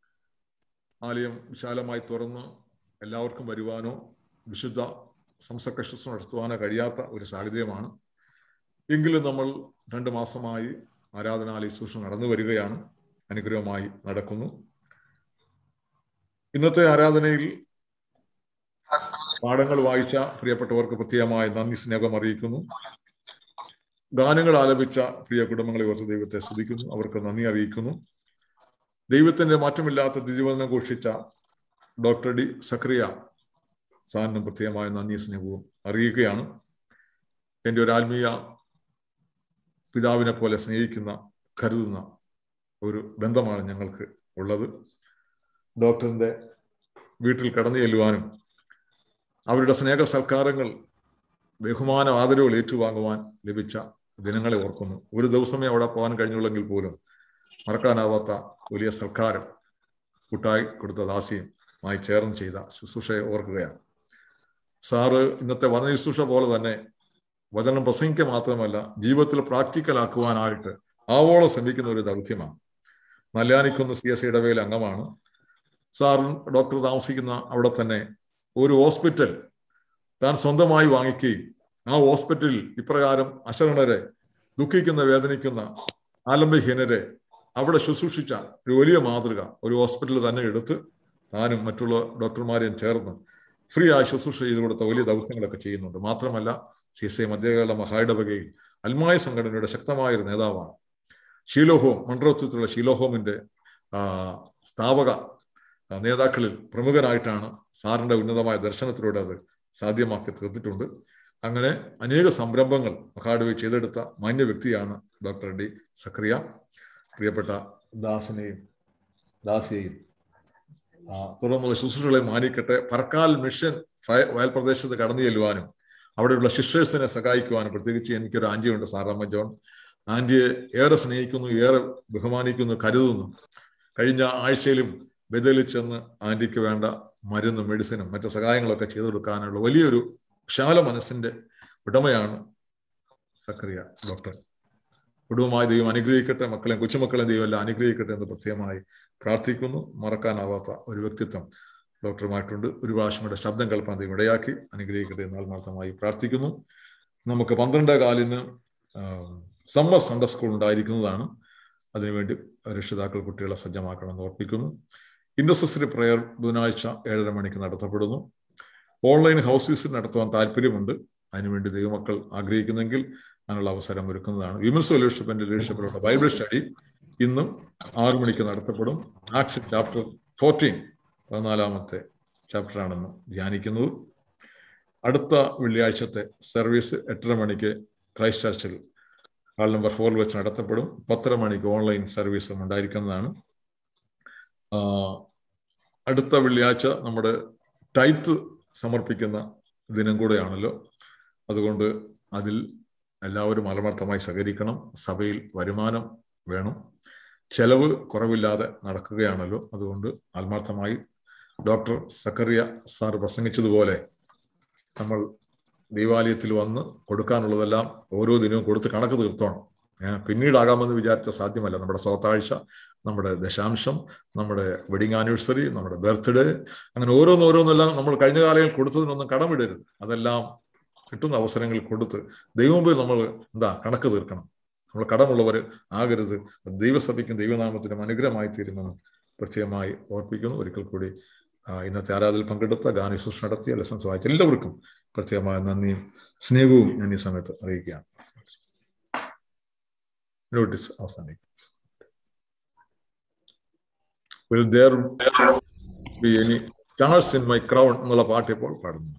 ആലയം വിശാലമായി തുറന്ന് എല്ലാവർക്കും വരുവാനോ വിശുദ്ധ സംസർഗ ശുശ്രൂഷ നടത്തുവാനോ കഴിയാത്ത ഒരു സാഹചര്യമാണ് എങ്കിലും നമ്മൾ രണ്ട് മാസമായി ആരാധനാലയ ശുശ്രൂഷ നടന്നു വരികയാണ് അനുഗ്രഹമായി നടക്കുന്നു ഇന്നത്തെ ആരാധനയിൽ പാഠങ്ങൾ വായിച്ച പ്രിയപ്പെട്ടവർക്ക് പ്രത്യേകമായ നന്ദി സ്നേഹം അറിയിക്കുന്നു ഗാനങ്ങൾ ആലപിച്ച പ്രിയ കുടുംബങ്ങളെ ഓർത്ത് ദൈവത്തെ സ്തുതിക്കുന്നു അവർക്ക് നന്ദി അറിയിക്കുന്നു ദൈവത്തിന്റെ മാറ്റമില്ലാത്ത ദിവനം ഘോഷിച്ച ഡോക്ടർ ഡി സക്രിയ സാറിനും പ്രത്യേകമായ നന്ദി സ്നേഹവും അറിയിക്കുകയാണ് എൻ്റെ ഒരു ആത്മീയ പിതാവിനെ പോലെ സ്നേഹിക്കുന്ന കരുതുന്ന ഒരു ബന്ധമാണ് ഞങ്ങൾക്ക് ഉള്ളത് ഡോക്ടറിന്റെ വീട്ടിൽ കടന്നു ചെല്ലുവാനും അവരുടെ സ്നേഹ സൽക്കാരങ്ങൾ ബഹുമാന ആദരവുകൾ ഏറ്റുവാങ്ങുവാൻ ലഭിച്ച ദിനങ്ങളെ ഓർക്കുന്നു ഒരു ദിവസമേ അവിടെ പോകാൻ കഴിഞ്ഞുള്ളെങ്കിൽ പോലും മറക്കാനാവാത്ത വലിയ സൽക്കാരം കൂട്ടായി കൊടുത്ത ദാസിയുമായി ചേർന്ന് ചെയ്ത ശുശ്രൂഷയെ ഓർക്കുകയാണ് സാറ് ഇന്നത്തെ വചന ശുശ്രൂഷ പോലെ തന്നെ വചനം പ്രസംഗിക്കുക മാത്രമല്ല ജീവിതത്തിൽ പ്രാക്ടിക്കലാക്കുവാനായിട്ട് ആവോളം ശ്രമിക്കുന്ന ഒരു ദൗത്യമാണ് നല്ലാനിക്കുന്ന സി എസ് ഇടവേല അംഗമാണ് സാർ ഡോക്ടർ താമസിക്കുന്ന അവിടെ തന്നെ ഒരു ഹോസ്പിറ്റൽ താൻ സ്വന്തമായി വാങ്ങിക്കുകയും ആ ഹോസ്പിറ്റലിൽ ഇപ്രകാരം അശരണരെ ദുഃഖിക്കുന്ന വേദനിക്കുന്ന ആലംബഹീനരെ അവിടെ ശുശ്രൂഷിച്ച ഒരു വലിയ മാതൃക ഒരു ഹോസ്പിറ്റലിൽ തന്നെ എടുത്ത് താനും മറ്റുള്ള ഡോക്ടർമാരെയും ചേർന്ന് ഫ്രീ ആയി ശുശ്രൂഷ ചെയ്തു കൊടുത്ത വലിയ ദൗത്യങ്ങളൊക്കെ ചെയ്യുന്നുണ്ട് മാത്രമല്ല സി എസ് ഐ മധ്യകേരള മഹായിടവകയിൽ അൽമായ സംഘടനയുടെ ശക്തമായ ഒരു നേതാവാണ് ഷീലോഹോം മണ്ഡലത്വത്തിലുള്ള ഷീലോഹോമിന്റെ സ്ഥാപക നേതാക്കളിൽ പ്രമുഖനായിട്ടാണ് സാറിന്റെ ഉന്നതമായ ദർശനത്തിലൂടെ അത് സാധ്യമാക്കി തീർത്തിട്ടുണ്ട് അങ്ങനെ അനേക സംരംഭങ്ങൾ മഹാഡവി ചെയ്തെടുത്ത മാന്യ വ്യക്തിയാണ് ഡോക്ടർ ഡി സക്രിയ പ്രിയപ്പെട്ട ദാസിനെയും ദാസിയെയും തുടർന്നുള്ള ശുശ്രൂഷകളെ മാനിക്കട്ടെ പറക്കാൽ മിഷൻ വയൽ പ്രദേശത്ത് കടന്നു ചെല്ലുവാനും അവിടെയുള്ള ശിഷ്യഴ്സിനെ സഹായിക്കുവാനും പ്രത്യേകിച്ച് എനിക്കൊരു ആന്റിയുണ്ട് സാറാമ്മ ജോൺ ആന്റിയെ ഏറെ സ്നേഹിക്കുന്നു ഏറെ ബഹുമാനിക്കുന്നു കരുതുന്നു കഴിഞ്ഞ ആഴ്ചയിലും ബദലിൽ ചെന്ന് ആന്റിക്ക് വേണ്ട മരുന്നും മെഡിസിനും മറ്റു സഹായങ്ങളൊക്കെ ചെയ്തു കൊടുക്കാനുള്ള വലിയൊരു വിശാല മനസ്സിന്റെ ഉടമയാണ് സക്കറിയ ഡോക്ടർ കുടുംബമായി ദൈവം അനുഗ്രഹിക്കട്ടെ മക്കളെയും കൊച്ചുമക്കളെയും ദൈവം എല്ലാം അനുഗ്രഹിക്കട്ടെ എന്ന് പ്രത്യേകമായി പ്രാർത്ഥിക്കുന്നു മറക്കാനാവാത്ത ഒരു വ്യക്തിത്വം ഡോക്ടറുമായിട്ടുണ്ട് ഒരു പ്രാവശ്യം കൂടെ ശബ്ദം കേൾപ്പാൻ ദൈവം ഇടയാക്കി അനുഗ്രഹിക്കട്ടെ എന്ന് ആത്മാർത്ഥമായി പ്രാർത്ഥിക്കുന്നു നമുക്ക് പന്ത്രണ്ട് കാലിന് സമ്മർ സൺഡേ സ്കൂൾ ഉണ്ടായിരിക്കുന്നതാണ് അതിനുവേണ്ടി രക്ഷിതാക്കൾ കുട്ടികളെ സജ്ജമാക്കണമെന്ന് ഓർപ്പിക്കുന്നു ഇൻഡസ്ട്രി പ്രയർ ബുധനാഴ്ച ഏഴര മണിക്ക് നടത്തപ്പെടുന്നു ഓൺലൈൻ ഹൗസ് വിസിറ്റ് നടത്തുവാൻ താല്പര്യമുണ്ട് അതിനുവേണ്ടി ദൈവമക്കൾ ആഗ്രഹിക്കുന്നെങ്കിൽ അതിനുള്ള അവസരം ഒരുക്കുന്നതാണ് വിമൻസ് ഫെലോഷിപ്പിന്റെ ലീഡർഷിപ്പിലുള്ള ബൈബിൾ സ്റ്റഡി ഇന്നും ആറു മണിക്ക് നടത്തപ്പെടും ആക്സ് ചാപ്റ്റർ ഫോർട്ടീൻ പതിനാലാമത്തെ ചാപ്റ്ററാണെന്ന് ധ്യാനിക്കുന്നത് അടുത്ത വെള്ളിയാഴ്ചത്തെ സർവീസ് എട്ടര മണിക്ക് ക്രൈസ്റ്റ് ചർച്ചിൽ ഹാൾ നമ്പർ ഫോറിൽ വെച്ച് നടത്തപ്പെടും പത്തര മണിക്ക് ഓൺലൈൻ സർവീസും ഉണ്ടായിരിക്കുന്നതാണ് അടുത്ത വെള്ളിയാഴ്ച നമ്മുടെ ടൈത്ത് സമർപ്പിക്കുന്ന ദിനം കൂടെയാണല്ലോ അതുകൊണ്ട് അതിൽ എല്ലാവരും ആത്മാർത്ഥമായി സഹകരിക്കണം സഭയിൽ വരുമാനം വേണം ചെലവ് കുറവില്ലാതെ നടക്കുകയാണല്ലോ അതുകൊണ്ട് ആത്മാർത്ഥമായി ഡോക്ടർ സക്കറിയ സാർ പ്രസംഗിച്ചതുപോലെ നമ്മൾ ദൈവാലയത്തിൽ വന്ന് കൊടുക്കാനുള്ളതെല്ലാം ഓരോ ദിനവും കൊടുത്ത് കണക്ക് തീർത്തോണം പിന്നീടാകാമെന്ന് വിചാരിച്ച സാധ്യമല്ല നമ്മുടെ സ്വത്താഴ്ച നമ്മുടെ ദശാംശം നമ്മുടെ വെഡിങ് ആനിവേഴ്സറി നമ്മുടെ ബർത്ത്ഡേ അങ്ങനെ ഓരോന്നോരോന്നെല്ലാം നമ്മൾ കഴിഞ്ഞ കാലങ്ങളിൽ കൊടുത്തതിനൊന്നും കടമിടരുത് അതെല്ലാം കിട്ടുന്ന അവസരങ്ങൾ കൊടുത്ത് ദൈവമുമ്പിൽ നമ്മൾ എന്താ കണക്ക് തീർക്കണം നമ്മൾ കടമുള്ളവർ ആകരുത് ദൈവസഭയ്ക്കും ദൈവനാമത്തിനും അനുഗ്രഹമായി തീരുമെന്ന് പ്രത്യേകമായി ഓർപ്പിക്കുന്നു ഒരിക്കൽ കൂടി ഇന്നത്തെ ആരാധനയിൽ പങ്കെടുത്ത ഗാനശുശ്രൂഷ നടത്തിയ ലെസൺസ് വായിച്ച എല്ലാവർക്കും പ്രത്യേകമായ നന്ദിയും സ്നേഹവും ഞാൻ ഈ സമയത്ത് അറിയിക്കുകയാണ് നോട്ടീസ് അവസാനിക്കും Will there be any chance in my crown എന്നുള്ള പാട്ട് ഇപ്പോൾ പാടുന്നു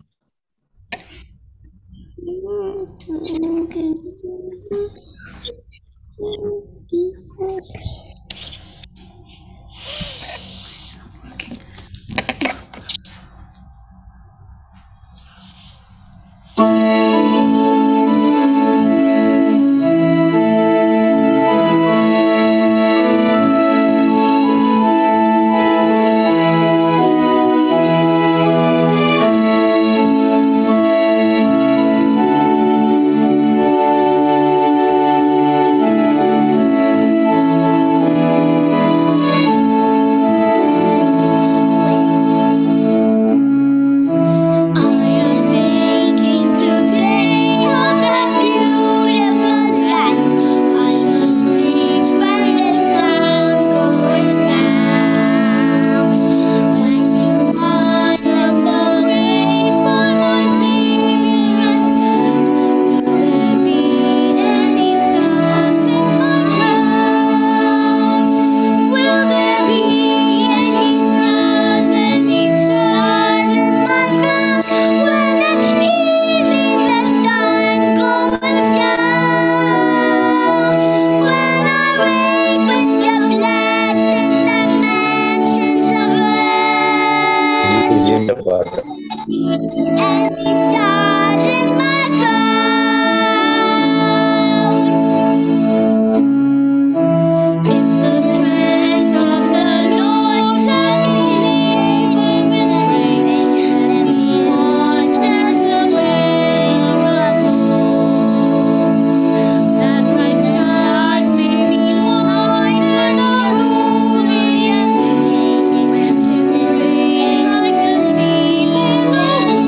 His grace like a sea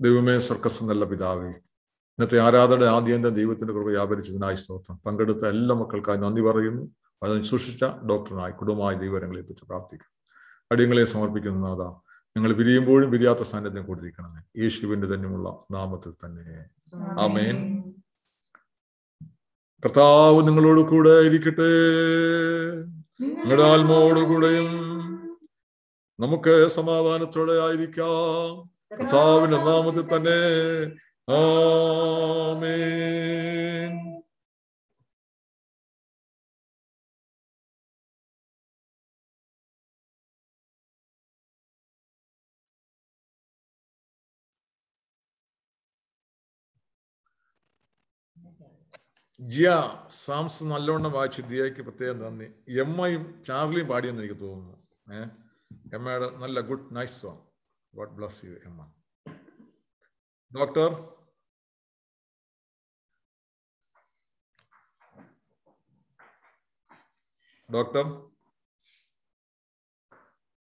ദൈവമേ സർക്കസ് നല്ല പിതാവേ ഇന്നത്തെ ആരാധന ആദ്യന്തം ദൈവത്തിന്റെ കൃപ വ്യാപരിച്ചതിനായി സ്തോത്രം പങ്കെടുത്ത എല്ലാ മക്കൾക്കായി നന്ദി പറയുന്നു അതിന് സൂക്ഷിച്ച ഡോക്ടറിനായി കുടുംബമായി ദൈവരങ്ങളെ എത്തിച്ച് പ്രാർത്ഥിക്കുന്നു അടിയങ്ങളെ സമർപ്പിക്കുന്ന നാഥ ഞങ്ങൾ പിരിയുമ്പോഴും പിരിയാത്ത സാന്നിധ്യം കൂടിയിരിക്കണമേ യേശുവിന്റെ തന്നെയുള്ള നാമത്തിൽ തന്നെ ആമേൻ കർത്താവ് നിങ്ങളോട് കൂടെ ഇരിക്കട്ടെ നിങ്ങളുടെ ആത്മാവോട് കൂടെയും നമുക്ക് സമാധാനത്തോടെ ആയിരിക്കാം കർത്താവിന്റെ നാമത്തിൽ തന്നെ ആമേൻ ജിയ സാംസ് നല്ലോണം വായിച്ചു ദിയയ്ക്ക് പ്രത്യേകം നന്ദി എമ്മയും ചാർലിയും പാടിയെന്ന് എനിക്ക് തോന്നുന്നു ഏഹ് എമ്മയുടെ നല്ല good nice song God bless you Emma doctor doctor